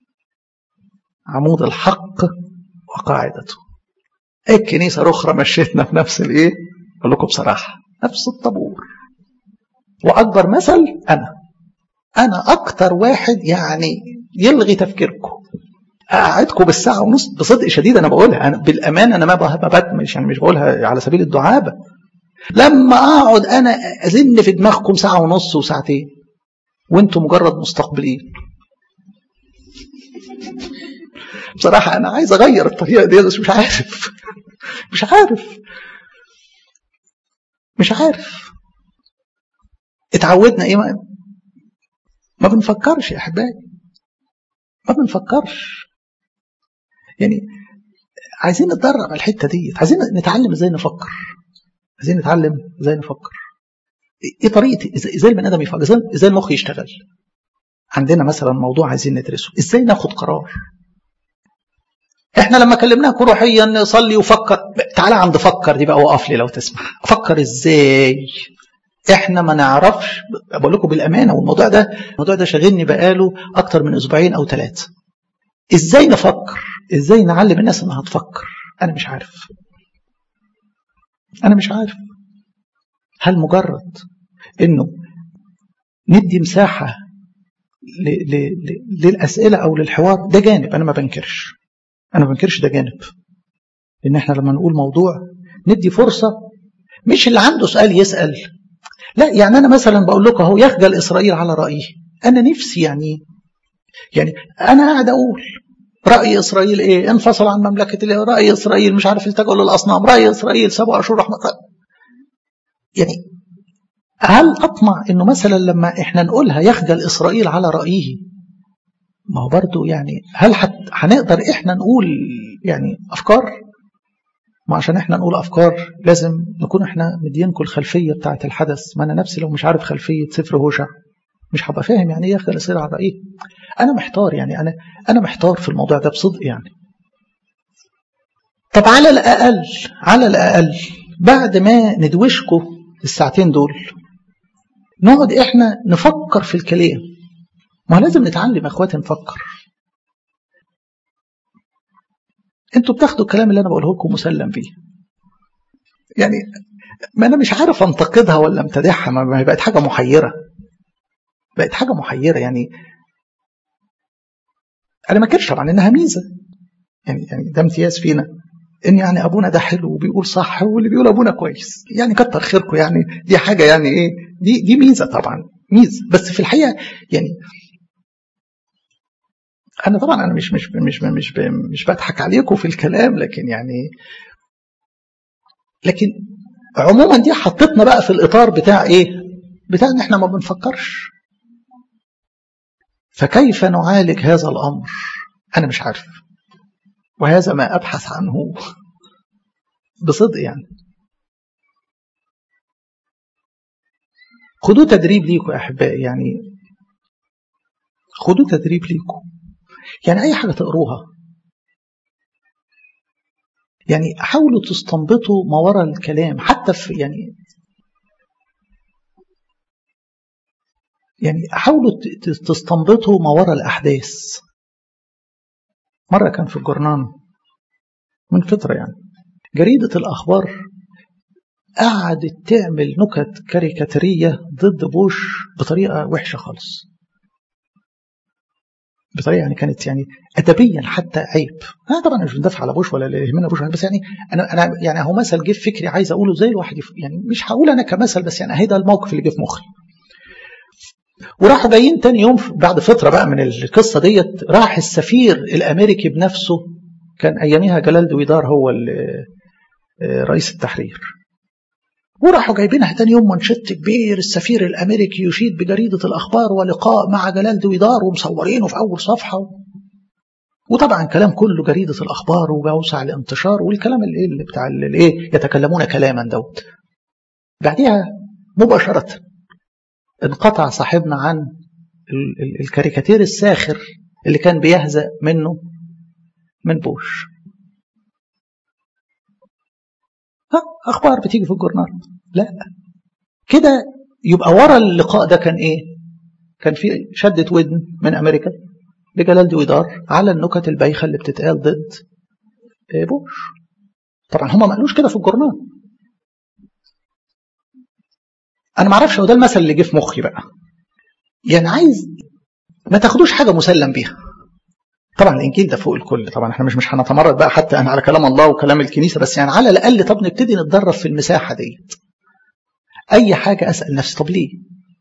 عمود الحق وقاعدته الكنيسه الاخرى مشيتنا في نفس الايه اقول لكم بصراحه نفس الطابور واكبر مثل انا انا اكتر واحد يعني يلغي تفكيركم اقعدكم بالساعه ونص بصدق شديد انا بقولها انا بالامانه انا ما بهبت مش يعني مش بقولها على سبيل الدعابه لما اقعد انا ازن في دماغكم ساعه ونص وساعتين وانتم مجرد مستقبلين بصراحه انا عايز اغير الطريقه دي بس مش عارف مش عارف مش عارف اتعودنا ايه ما, ما بنفكرش يا احبائي ما بنفكرش يعني عايزين نتدرب على الحته دي عايزين نتعلم ازاي نفكر عايزين نتعلم ازاي نفكر ايه طريقه ازاي البني ادم يفكر ازاي المخ يشتغل عندنا مثلا موضوع عايزين ندرسه ازاي ناخد قرار احنا لما كلمناك روحيا نصلي وفكر تعالى عند فكر دي بقى وقف لي لو تسمح افكر ازاي احنا ما نعرفش بقول لكم بالامانه والموضوع ده الموضوع ده شاغلني بقاله اكتر من اسبوعين او ثلاثه ازاي نفكر ازاي نعلم الناس انها تفكر انا مش عارف انا مش عارف هل مجرد انه ندي مساحه ل ل ل للاسئله او للحوار ده جانب انا ما بنكرش انا ما بنكرش ده جانب ان احنا لما نقول موضوع ندي فرصه مش اللي عنده سؤال يسال لا يعني انا مثلا بقول لكم اهو يخجل اسرائيل على رايه انا نفسي يعني يعني انا قاعد اقول راي اسرائيل ايه انفصل عن مملكه الايه راي اسرائيل مش عارف التجوا للاصنام راي اسرائيل سبع اشهر رحمه يعني هل اطمع انه مثلا لما احنا نقولها يخجل اسرائيل على رايه ما هو برضه يعني هل هنقدر احنا نقول يعني افكار ما عشان احنا نقول افكار لازم نكون احنا مدينكم الخلفيه بتاعه الحدث ما انا نفسي لو مش عارف خلفيه سفر هوشع مش هبقى فاهم يعني ايه يخجل اسرائيل على رايه انا محتار يعني انا انا محتار في الموضوع ده بصدق يعني طب على الاقل على الاقل بعد ما ندوشكم الساعتين دول نقعد احنا نفكر في الكلام ما لازم نتعلم يا اخواتي نفكر انتوا بتاخدوا الكلام اللي انا بقوله لكم مسلم فيه يعني ما انا مش عارف انتقدها ولا امتدحها ما هي بقت حاجه محيره بقت حاجه محيره يعني انا ما كنتش طبعا انها ميزه يعني يعني ده امتياز فينا ان يعني ابونا ده حلو وبيقول صح واللي بيقول ابونا كويس يعني كتر خيركم يعني دي حاجه يعني ايه دي دي ميزه طبعا ميزه بس في الحقيقه يعني انا طبعا انا مش مش مش مش مش بضحك عليكم في الكلام لكن يعني لكن عموما دي حطتنا بقى في الاطار بتاع ايه بتاع ان احنا ما بنفكرش فكيف نعالج هذا الامر انا مش عارف وهذا ما ابحث عنه بصدق يعني خدوا تدريب ليكم يا احبائي يعني خدوا تدريب ليكم يعني اي حاجه تقروها يعني حاولوا تستنبطوا ما وراء الكلام حتى في يعني يعني حاولوا تستنبطوا ما وراء الأحداث مرة كان في الجرنان من فترة يعني جريدة الأخبار قعدت تعمل نكت كاريكاتيرية ضد بوش بطريقة وحشة خالص بطريقه يعني كانت يعني ادبيا حتى عيب انا طبعا مش بندافع على بوش ولا اللي يهمنا بوش بس يعني انا انا يعني هو مثل جه في فكري عايز اقوله زي الواحد يعني مش هقول انا كمثل بس يعني اهي ده الموقف اللي جه في مخي وراحوا جايين تاني يوم بعد فتره بقى من القصه ديت راح السفير الامريكي بنفسه كان اياميها جلال دويدار هو رئيس التحرير وراحوا جايبينها تاني يوم منشط كبير السفير الامريكي يشيد بجريده الاخبار ولقاء مع جلال دويدار ومصورينه في اول صفحه وطبعا كلام كله جريده الاخبار وبوسع الانتشار والكلام اللي, اللي بتاع الايه يتكلمون كلاما دوت بعديها مباشره انقطع صاحبنا عن الكاريكاتير الساخر اللي كان بيهزأ منه من بوش ها اخبار بتيجي في الجورنال لا كده يبقى ورا اللقاء ده كان ايه كان في شدة ودن من امريكا لجلال دويدار على النكت البايخه اللي بتتقال ضد بوش طبعا هم ما قالوش كده في الجورنال انا ما اعرفش هو ده المثل اللي جه في مخي بقى يعني عايز ما تاخدوش حاجه مسلم بيها طبعا الانجيل ده فوق الكل طبعا احنا مش مش هنتمرد بقى حتى انا على كلام الله وكلام الكنيسه بس يعني على الاقل طب نبتدي نتدرب في المساحه ديت اي حاجه اسال نفسي طب ليه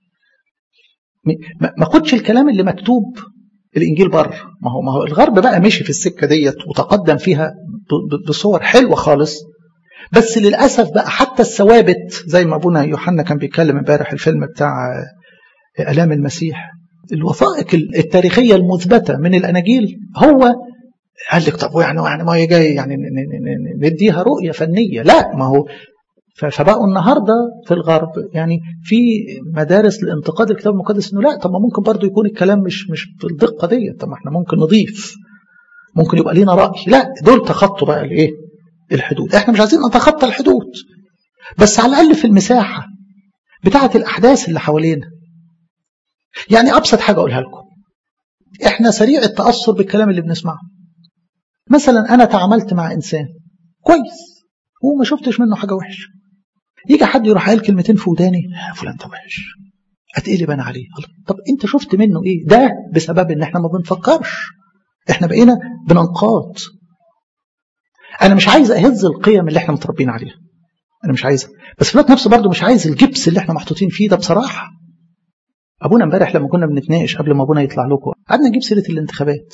ما خدش الكلام اللي مكتوب الانجيل بره ما هو ما هو الغرب بقى مشي في السكه ديت وتقدم فيها بصور حلوه خالص بس للاسف بقى حتى الثوابت زي ما ابونا يوحنا كان بيتكلم امبارح الفيلم بتاع الام المسيح الوثائق التاريخيه المثبته من الاناجيل هو قال لك طب يعني يعني ما هي جاي يعني نديها رؤيه فنيه لا ما هو فبقوا النهارده في الغرب يعني في مدارس لانتقاد الكتاب المقدس انه لا طب ما ممكن برضه يكون الكلام مش مش بالدقه ديت طب ما احنا ممكن نضيف ممكن يبقى لينا راي لا دول تخطوا بقى الايه الحدود احنا مش عايزين نتخطى الحدود بس على الاقل في المساحه بتاعه الاحداث اللي حوالينا يعني ابسط حاجه اقولها لكم احنا سريع التاثر بالكلام اللي بنسمعه مثلا انا تعاملت مع انسان كويس وما شفتش منه حاجه وحشه يجي حد يروح قال كلمتين في وداني فلان ده وحش اتقلب انا عليه طب انت شفت منه ايه ده بسبب ان احنا ما بنفكرش احنا بقينا بننقاط انا مش عايز اهز القيم اللي احنا متربيين عليها انا مش عايزها بس في الوقت نفسه برضه مش عايز الجبس اللي احنا محطوطين فيه ده بصراحه ابونا امبارح لما كنا بنتناقش قبل ما ابونا يطلع لكم قعدنا نجيب سيره الانتخابات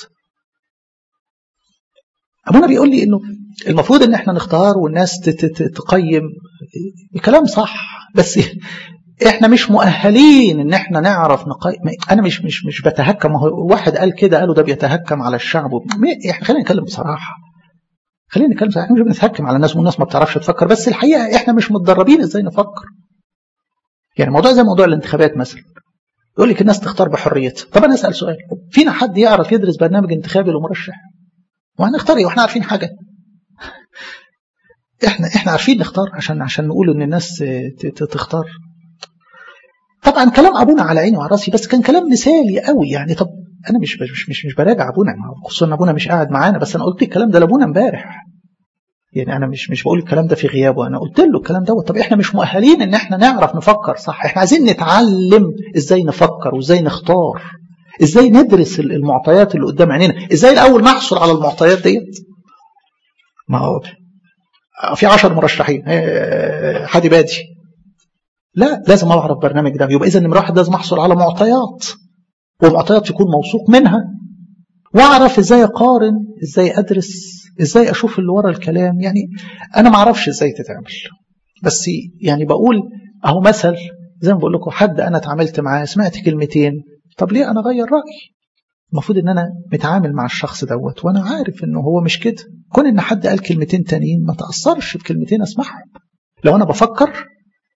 ابونا بيقول لي انه المفروض ان احنا نختار والناس تقيم الكلام صح بس احنا مش مؤهلين ان احنا نعرف نقيم انا مش مش مش بتهكم هو واحد قال كده قالوا ده بيتهكم على الشعب احنا خلينا نتكلم بصراحه خلينا نتكلم بصراحه احنا مش بنتهكم على الناس والناس ما بتعرفش تفكر بس الحقيقه احنا مش متدربين ازاي نفكر يعني موضوع زي موضوع الانتخابات مثلا يقول لك الناس تختار بحريتها طب انا اسال سؤال فينا حد يعرف يدرس برنامج انتخابي لمرشح وهنختار ايه واحنا عارفين حاجه احنا احنا عارفين نختار عشان عشان نقول ان الناس تختار طبعا كلام ابونا على عيني وعلى راسي بس كان كلام مثالي قوي يعني طب انا مش مش مش, مش براجع ابونا خصوصا ان ابونا مش قاعد معانا بس انا قلت الكلام ده لابونا امبارح يعني انا مش مش بقول الكلام ده في غيابه انا قلت له الكلام دوت طب احنا مش مؤهلين ان احنا نعرف نفكر صح احنا عايزين نتعلم ازاي نفكر وازاي نختار ازاي ندرس المعطيات اللي قدام عينينا ازاي الاول نحصل على المعطيات ديت ما هو في عشر مرشحين حادي بادي لا لازم اعرف برنامج ده يبقى اذا نمره واحد لازم احصل على معطيات ومعطيات يكون موثوق منها واعرف ازاي اقارن ازاي ادرس ازاي اشوف اللي ورا الكلام يعني انا ما اعرفش ازاي تتعمل بس يعني بقول اهو مثل زي ما بقول لكم حد انا اتعاملت معاه سمعت كلمتين طب ليه انا اغير رايي المفروض ان انا متعامل مع الشخص دوت وانا عارف انه هو مش كده كون ان حد قال كلمتين تانيين ما تاثرش بكلمتين اسمعهم لو انا بفكر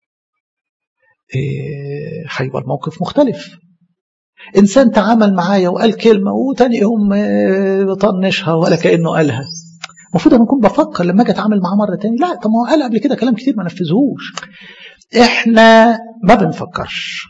هيبقى إيه الموقف مختلف انسان تعامل معايا وقال كلمه وتاني يوم طنشها ولا كانه قالها المفروض انا اكون بفكر لما اجي اتعامل معاه مره تاني لا طب ما هو قال قبل كده كلام كتير ما نفذهوش احنا ما بنفكرش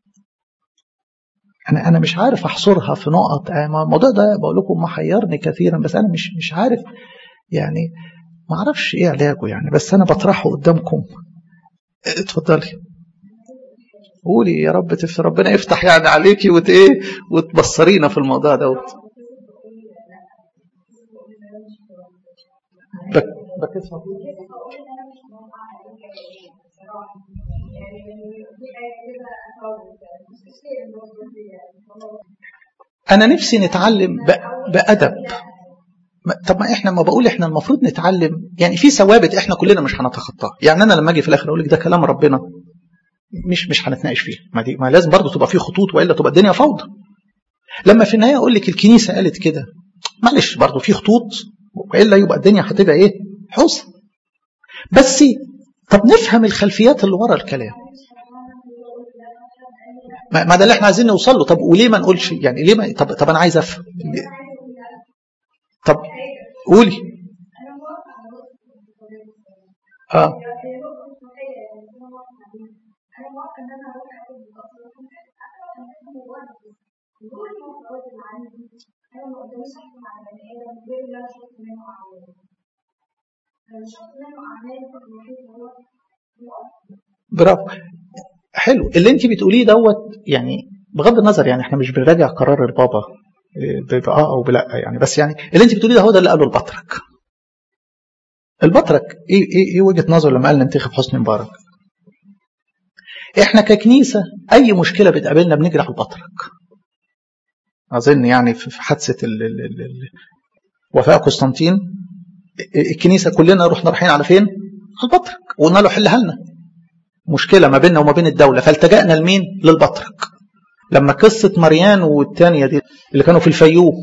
انا انا مش عارف احصرها في نقط الموضوع ده بقول لكم محيرني كثيرا بس انا مش مش عارف يعني ما اعرفش ايه علاجه يعني بس انا بطرحه قدامكم اتفضلي قولي يا رب تف ربنا يفتح يعني عليكي وت ايه وتبصرينا في الموضوع دوت بك بك أنا نفسي نتعلم بأدب طب ما احنا ما بقول احنا المفروض نتعلم يعني في ثوابت احنا كلنا مش هنتخطاها يعني انا لما اجي في الاخر اقول لك ده كلام ربنا مش مش هنتناقش فيه ما دي ما لازم برضه تبقى في خطوط والا تبقى الدنيا فوضى لما في النهايه اقول لك الكنيسه قالت كده معلش برضه في خطوط والا يبقى الدنيا هتبقى ايه حزن بس طب نفهم الخلفيات اللي ورا الكلام ما ده اللي احنا عايزين نوصل له طب وليه ما نقولش يعني ليه ما طب طب انا عايز افهم طب قولي اه برافو حلو اللي انت بتقوليه دوت يعني بغض النظر يعني احنا مش بنراجع قرار البابا باه او بلا يعني بس يعني اللي انت بتقوليه ده هو ده اللي قاله البطرك البطرك ايه ايه ايه وجهه نظره لما قال ننتخب حسني مبارك احنا ككنيسه اي مشكله بتقابلنا بنجري على البطرك اظن يعني في حادثه ال ال ال ال وفاء قسطنطين الكنيسه كلنا رحنا رايحين على فين؟ على البطرك وقلنا له حلها لنا مشكله ما بيننا وما بين الدوله فالتجأنا لمين؟ للبطرك لما قصه مريان والثانيه دي اللي كانوا في الفيوم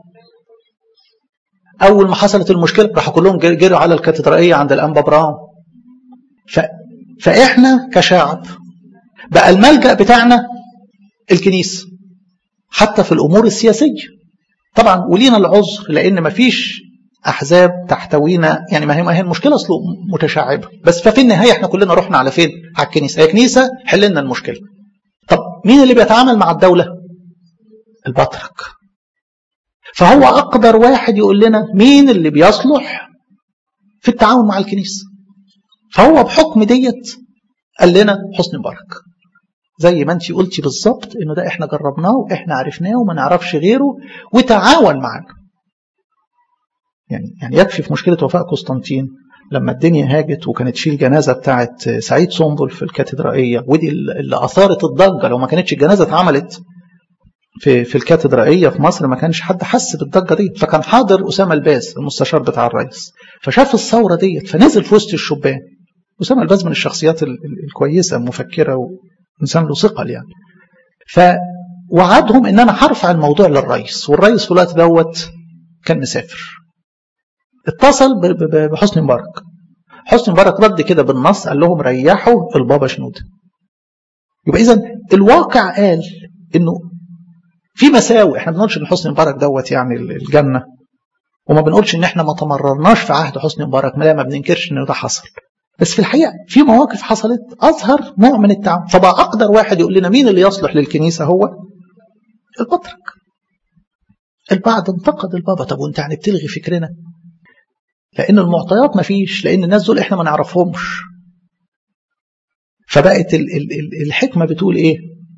اول ما حصلت المشكله راحوا كلهم جروا على الكاتدرائيه عند الانبا براون ف... فاحنا كشعب بقى الملجا بتاعنا الكنيسه حتى في الامور السياسيه طبعا ولينا العذر لان ما فيش احزاب تحتوينا يعني ما هي ما هي المشكله اصله متشعبه بس ففي النهايه احنا كلنا رحنا على فين؟ على الكنيسه هي كنيسه حل لنا المشكله طب مين اللي بيتعامل مع الدوله؟ البطرك فهو اقدر واحد يقول لنا مين اللي بيصلح في التعاون مع الكنيسه فهو بحكم ديت قال لنا حسني مبارك زي ما انت قلتي بالظبط انه ده احنا جربناه واحنا عرفناه وما نعرفش غيره وتعاون معنا يعني يعني يكفي في مشكله وفاء قسطنطين لما الدنيا هاجت وكانت في الجنازه بتاعت سعيد سنبل في الكاتدرائيه ودي اللي اثارت الضجه لو ما كانتش الجنازه اتعملت في في الكاتدرائيه في مصر ما كانش حد حس بالضجه دي فكان حاضر اسامه الباز المستشار بتاع الرئيس فشاف الثوره ديت فنزل في وسط الشبان اسامه الباز من الشخصيات الكويسه المفكره وانسان له ثقل يعني فوعدهم ان انا هرفع الموضوع للرئيس والرئيس في الوقت دوت كان مسافر اتصل بحسني مبارك حسني مبارك رد كده بالنص قال لهم ريحوا البابا شنودة يبقى اذا الواقع قال انه في مساوئ احنا ما بنقولش ان حسني مبارك دوت يعني الجنه وما بنقولش ان احنا ما تمررناش في عهد حسني مبارك لا ما بننكرش ان ده حصل بس في الحقيقه في مواقف حصلت اظهر نوع من التعاون فبقى اقدر واحد يقول لنا مين اللي يصلح للكنيسه هو البطرك البعض انتقد البابا طب وانت يعني بتلغي فكرنا لان المعطيات ما فيش لان الناس دول احنا ما نعرفهمش فبقت ال ال ال الحكمه بتقول ايه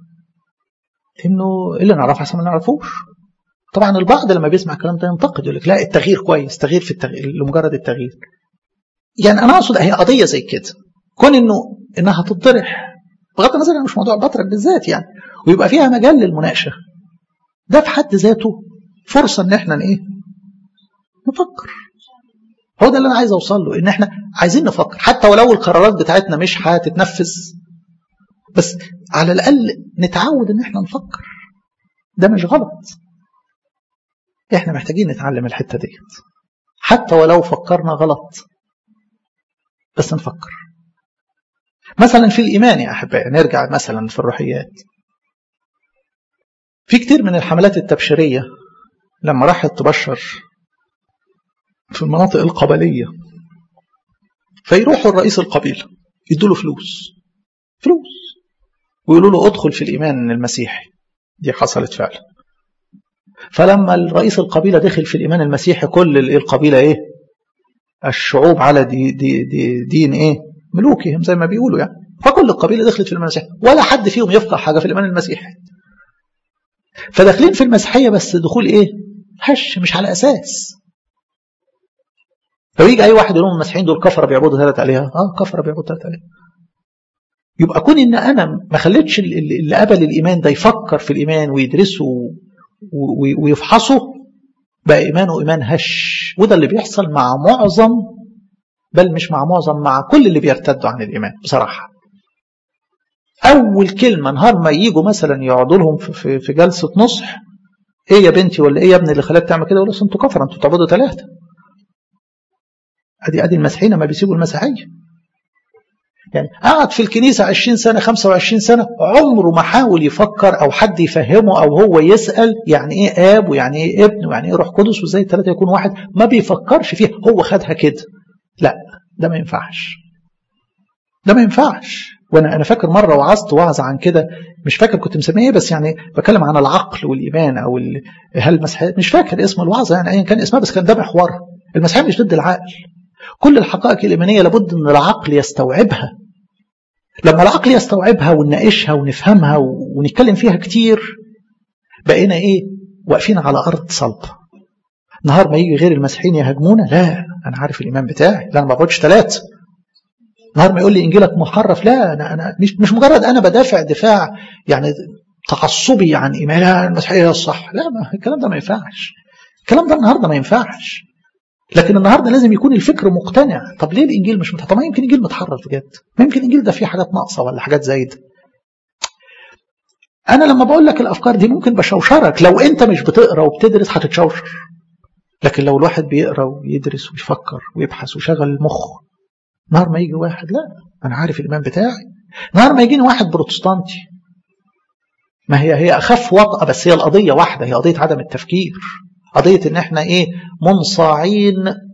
انه اللي نعرفه احسن ما نعرفوش طبعا البعض لما بيسمع الكلام ده ينتقد يقول لك لا التغيير كويس تغيير في التغيير لمجرد التغيير يعني انا اقصد هي قضيه زي كده كون انه انها تطرح بغض النظر عن مش موضوع بطرك بالذات يعني ويبقى فيها مجال للمناقشه ده في حد ذاته فرصه ان احنا ايه نفكر هو ده اللي انا عايز اوصل له ان احنا عايزين نفكر حتى ولو القرارات بتاعتنا مش هتتنفذ بس على الاقل نتعود ان احنا نفكر ده مش غلط احنا محتاجين نتعلم الحتة ديت حتى ولو فكرنا غلط بس نفكر مثلا في الإيمان يا أحبائي نرجع مثلا في الروحيات في كتير من الحملات التبشيرية لما راحت تبشر في المناطق القبلية فيروحوا الرئيس القبيلة يدوا له فلوس فلوس ويقولوا له ادخل في الإيمان المسيحي دي حصلت فعلا فلما الرئيس القبيلة دخل في الإيمان المسيحي كل القبيلة إيه الشعوب على دي دي دي دين إيه ملوكهم زي ما بيقولوا يعني فكل القبيلة دخلت في الإيمان المسيحي ولا حد فيهم يفقه حاجة في الإيمان المسيحي فداخلين في المسيحية بس دخول إيه هش مش على أساس لو يجي أي واحد يقول المسيحيين دول كفرة بيعبدوا ثلاث آلهة اه كفرة بيعبدوا ثلاث آلهة يبقى كون ان انا ما خليتش اللي قبل الايمان ده يفكر في الايمان ويدرسه ويفحصه بقى ايمانه ايمان هش وده اللي بيحصل مع معظم بل مش مع معظم مع كل اللي بيرتدوا عن الايمان بصراحه اول كلمه نهار ما يجوا مثلا يقعدوا لهم في, في جلسه نصح ايه يا بنتي ولا ايه يا ابني اللي خلاك تعمل كده يقول انتوا كفره انتوا بتعبدوا ثلاثه ادي ادي المسيحيين ما بيسيبوا المسيحيه يعني قعد في الكنيسة 20 سنة 25 سنة عمره ما حاول يفكر أو حد يفهمه أو هو يسأل يعني إيه آب ويعني إيه ابن ويعني إيه روح قدس وإزاي الثلاثة يكون واحد ما بيفكرش فيها هو خدها كده لا ده ما ينفعش ده ما ينفعش وانا انا فاكر مره وعظت وعظ عن كده مش فاكر كنت مسميه ايه بس يعني بتكلم عن العقل والايمان او هل المسيحيه مش فاكر اسم الوعظه يعني ايا كان اسمها بس كان ده محور المسيحيه مش ضد العقل كل الحقائق الإيمانية لابد أن العقل يستوعبها لما العقل يستوعبها ونناقشها ونفهمها ونتكلم فيها كتير بقينا إيه واقفين على أرض صلبة نهار ما يجي غير المسيحيين يهاجمونا لا أنا عارف الإيمان بتاعي لا أنا ما بقعدش ثلاثة نهار ما يقول لي إنجيلك محرف لا أنا, أنا مش, مش مجرد أنا بدافع دفاع يعني تعصبي عن إيمان لا المسيحية الصح لا ما الكلام ده ما ينفعش الكلام ده النهارده ما ينفعش لكن النهارده لازم يكون الفكر مقتنع طب ليه الانجيل مش متحرف ما يمكن الانجيل متحرف بجد ما يمكن الانجيل ده فيه حاجات ناقصه ولا حاجات زايده انا لما بقول لك الافكار دي ممكن بشوشرك لو انت مش بتقرا وبتدرس هتتشوشر لكن لو الواحد بيقرا ويدرس ويفكر ويبحث ويشغل المخ نهار ما يجي واحد لا انا عارف الايمان بتاعي نهار ما يجيني واحد بروتستانتي ما هي هي اخف وطأة بس هي القضيه واحده هي قضيه عدم التفكير قضية ان احنا ايه منصاعين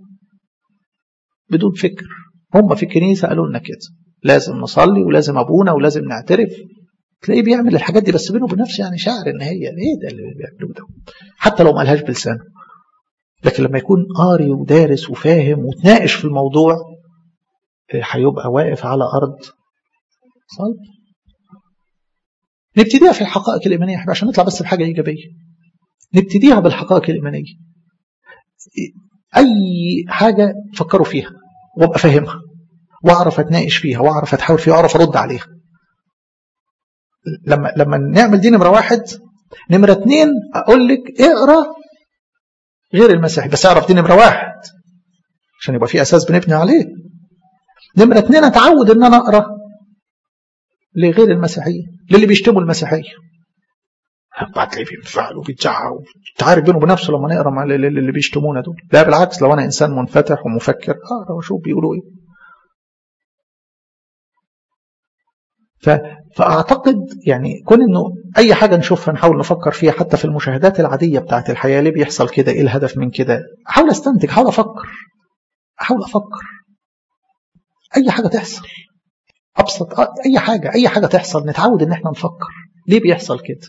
بدون فكر هم في الكنيسة قالوا لنا كده لازم نصلي ولازم ابونا ولازم نعترف تلاقيه بيعمل الحاجات دي بس بينه وبين نفسه يعني شاعر ان هي ايه ده اللي بيعملوه ده حتى لو ما قالهاش بلسانه لكن لما يكون قاري ودارس وفاهم وتناقش في الموضوع هيبقى واقف على ارض صلب نبتديها في الحقائق الايمانيه عشان نطلع بس بحاجه ايجابيه نبتديها بالحقائق الإيمانية أي حاجة فكروا فيها وابقى فاهمها واعرف اتناقش فيها واعرف اتحاور فيها واعرف ارد عليها لما لما نعمل دي نمره واحد نمره اتنين اقول لك اقرا غير المسيحي بس اعرف دي نمره واحد عشان يبقى في اساس بنبني عليه نمره اتنين اتعود ان انا اقرا لغير المسيحيه للي بيشتموا المسيحيه بعد تلاقيه بينفعل وبيتزعق وتعارف بينه وبنفسه لما نقرا مع اللي بيشتمونا دول لا بالعكس لو انا انسان منفتح ومفكر اقرا واشوف بيقولوا ايه ف... فاعتقد يعني كون انه اي حاجه نشوفها نحاول نفكر فيها حتى في المشاهدات العاديه بتاعت الحياه ليه بيحصل كده ايه الهدف من كده احاول استنتج احاول افكر احاول افكر اي حاجه تحصل ابسط اي حاجه اي حاجه تحصل نتعود ان احنا نفكر ليه بيحصل كده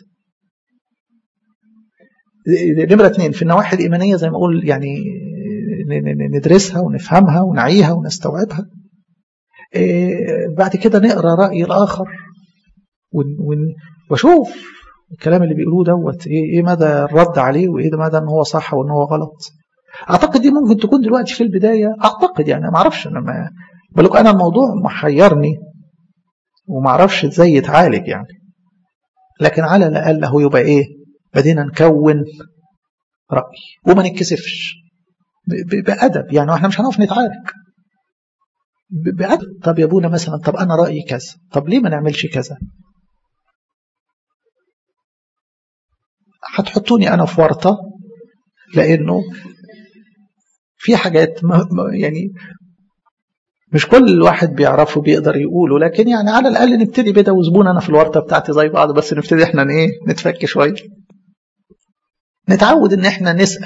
نمرة اثنين في النواحي الإيمانية زي ما أقول يعني ندرسها ونفهمها ونعيها ونستوعبها بعد كده نقرا رأي الآخر واشوف الكلام اللي بيقولوه دوت ايه ايه مدى الرد عليه وايه مدى ان هو صح وان هو غلط اعتقد دي ممكن تكون دلوقتي في البدايه اعتقد يعني ما اعرفش انا ما بقول انا الموضوع محيرني وما اعرفش ازاي يتعالج يعني لكن على الاقل هو يبقى ايه بدينا نكون رأي وما نتكسفش بأدب يعني احنا مش هنقف نتعارك بأدب طب يا ابونا مثلا طب أنا رأيي كذا طب ليه ما نعملش كذا هتحطوني أنا في ورطة لانه في حاجات ما يعني مش كل واحد بيعرفه بيقدر يقوله لكن يعني على الاقل نبتدي بدا وزبون انا في الورطه بتاعتي زي بعض بس نبتدي احنا ايه نتفك شويه نتعود ان احنا نسال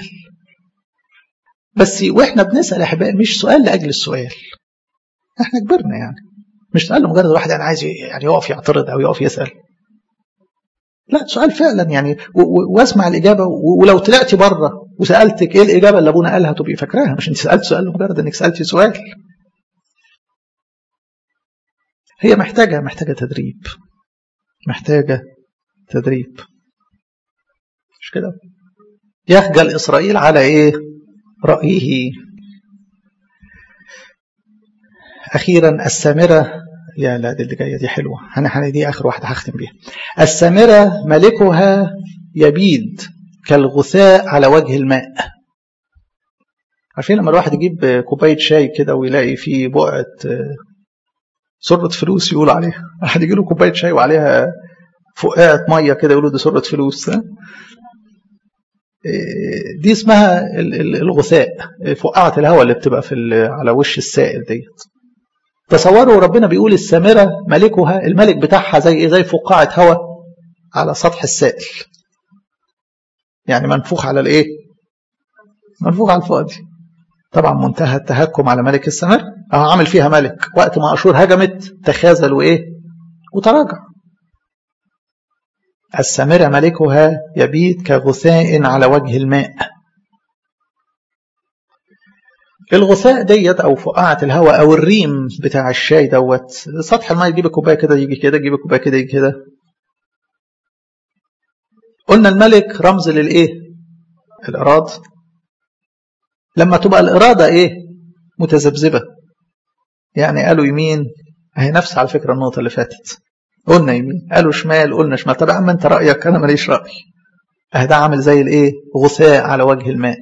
بس واحنا بنسال احبائي مش سؤال لاجل السؤال احنا كبرنا يعني مش سؤال لمجرد واحد يعني عايز يعني يقف يعترض او يقف يسال لا سؤال فعلا يعني واسمع الاجابه ولو طلعتي بره وسالتك ايه الاجابه اللي ابونا قالها تبقي فاكراها مش انت سالت سؤال لمجرد انك سالتي سؤال هي محتاجه محتاجه تدريب محتاجه تدريب مش كده يخجل اسرائيل على ايه رايه اخيرا السامره يا لا دي اللي جايه دي حلوه انا انا دي اخر واحده هختم بيها السامره ملكها يبيد كالغثاء على وجه الماء عارفين لما الواحد يجيب كوبايه شاي كده ويلاقي فيه بقعه سرة فلوس يقول عليها واحد يجي له كوبايه شاي وعليها فقاعه ميه كده يقولوا دي سرة فلوس دي اسمها الغثاء فقاعه الهواء اللي بتبقى في على وش السائل ديت تصوروا ربنا بيقول السامرة ملكها الملك بتاعها زي ايه زي فقاعة هواء على سطح السائل يعني منفوخ على الايه منفوخ على الفاضي طبعا منتهى التهكم على ملك السماء اه عامل فيها ملك وقت ما اشور هجمت تخاذل وايه وتراجع السامرة ملكها يبيت كغثاء على وجه الماء الغثاء ديت او فقاعه الهواء او الريم بتاع الشاي دوت سطح الماء يجيب الكوبايه كده يجي كده يجيب الكوبايه كده يجي كده قلنا الملك رمز للايه الاراده لما تبقى الاراده ايه متذبذبه يعني قالوا يمين اهي نفس على فكره النقطه اللي فاتت قلنا يمين قالوا شمال قلنا شمال طب يا عم انت رايك انا ماليش راي اهي ده عامل زي الايه غثاء على وجه الماء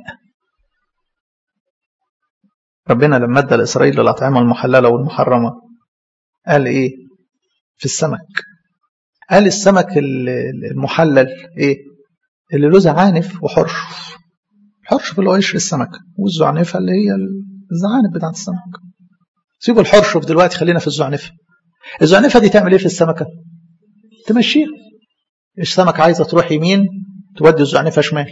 ربنا لما ادى لاسرائيل الاطعمه المحلله والمحرمه قال ايه في السمك قال السمك المحلل ايه اللي له زعانف وحرشف الحرشف اللي هو قشر السمكه والزعنفه اللي هي الزعانف بتاعت السمك سيبوا الحرشف دلوقتي خلينا في الزعنفه الزعنفه دي تعمل ايه في السمكه تمشيها السمكه عايزه تروح يمين تودي الزعنفه شمال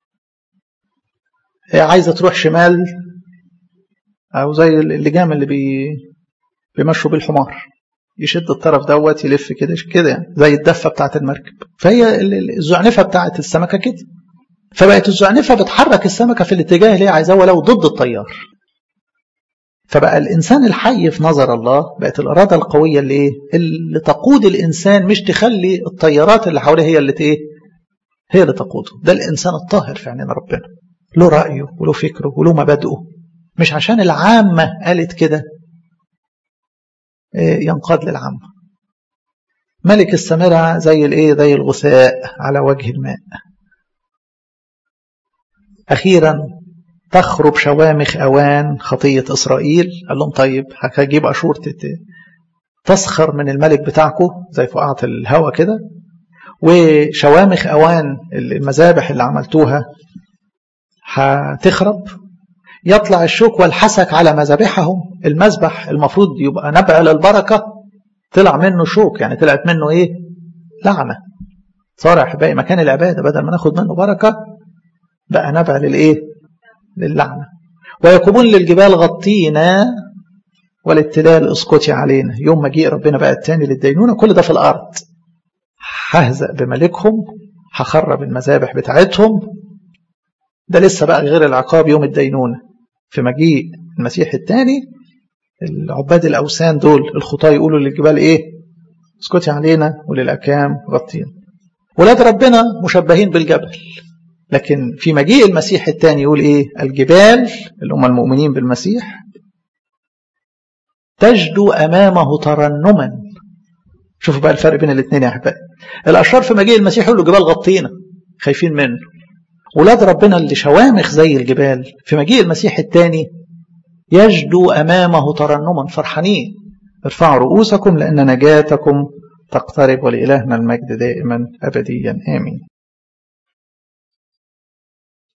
عايزه تروح شمال او زي اللجام اللي بي بيمشوا بالحمار يشد الطرف دوت يلف كده كده يعني زي الدفه بتاعت المركب فهي الزعنفه بتاعت السمكه كده فبقت الزعنفه بتحرك السمكه في الاتجاه اللي هي عايزاه ولو ضد التيار فبقى الانسان الحي في نظر الله بقت الاراده القويه اللي ايه اللي تقود الانسان مش تخلي التيارات اللي حواليه هي اللي ايه هي اللي تقوده ده الانسان الطاهر في عينين ربنا له رايه وله فكره وله مبادئه مش عشان العامة قالت كده ينقاد للعامة ملك السامرة زي الايه زي الغثاء على وجه الماء أخيرا تخرب شوامخ أوان خطية إسرائيل قال لهم طيب هجيب أشور تسخر من الملك بتاعكم زي فقاعة الهوا كده وشوامخ أوان المذابح اللي عملتوها هتخرب يطلع الشوك والحسك على مذابحهم المذبح المفروض يبقى نبع للبركة طلع منه شوك يعني طلعت منه ايه لعنة صار احبائي مكان العبادة بدل ما ناخد منه بركة بقى نبع للايه للعنة ويقومون للجبال غطينا والاتلال اسقطي علينا يوم ما جه ربنا بقى التاني للدينونة كل ده في الأرض ههزأ بملكهم هخرب المذابح بتاعتهم ده لسه بقى غير العقاب يوم الدينونة في مجيء المسيح الثاني العباد الأوثان دول الخطاة يقولوا للجبال إيه اسكتي علينا وللأكام غطينا ولاد ربنا مشبهين بالجبل لكن في مجيء المسيح الثاني يقول إيه الجبال اللي هم المؤمنين بالمسيح تجدو أمامه ترنما شوفوا بقى الفرق بين الاثنين يا أحبائي الأشرار في مجيء المسيح يقولوا جبال غطينا خايفين منه ولاد ربنا اللي شوامخ زي الجبال في مجيء المسيح الثاني يجدو أمامه ترنما فرحانين ارفعوا رؤوسكم لأن نجاتكم تقترب ولإلهنا المجد دائما أبديا آمين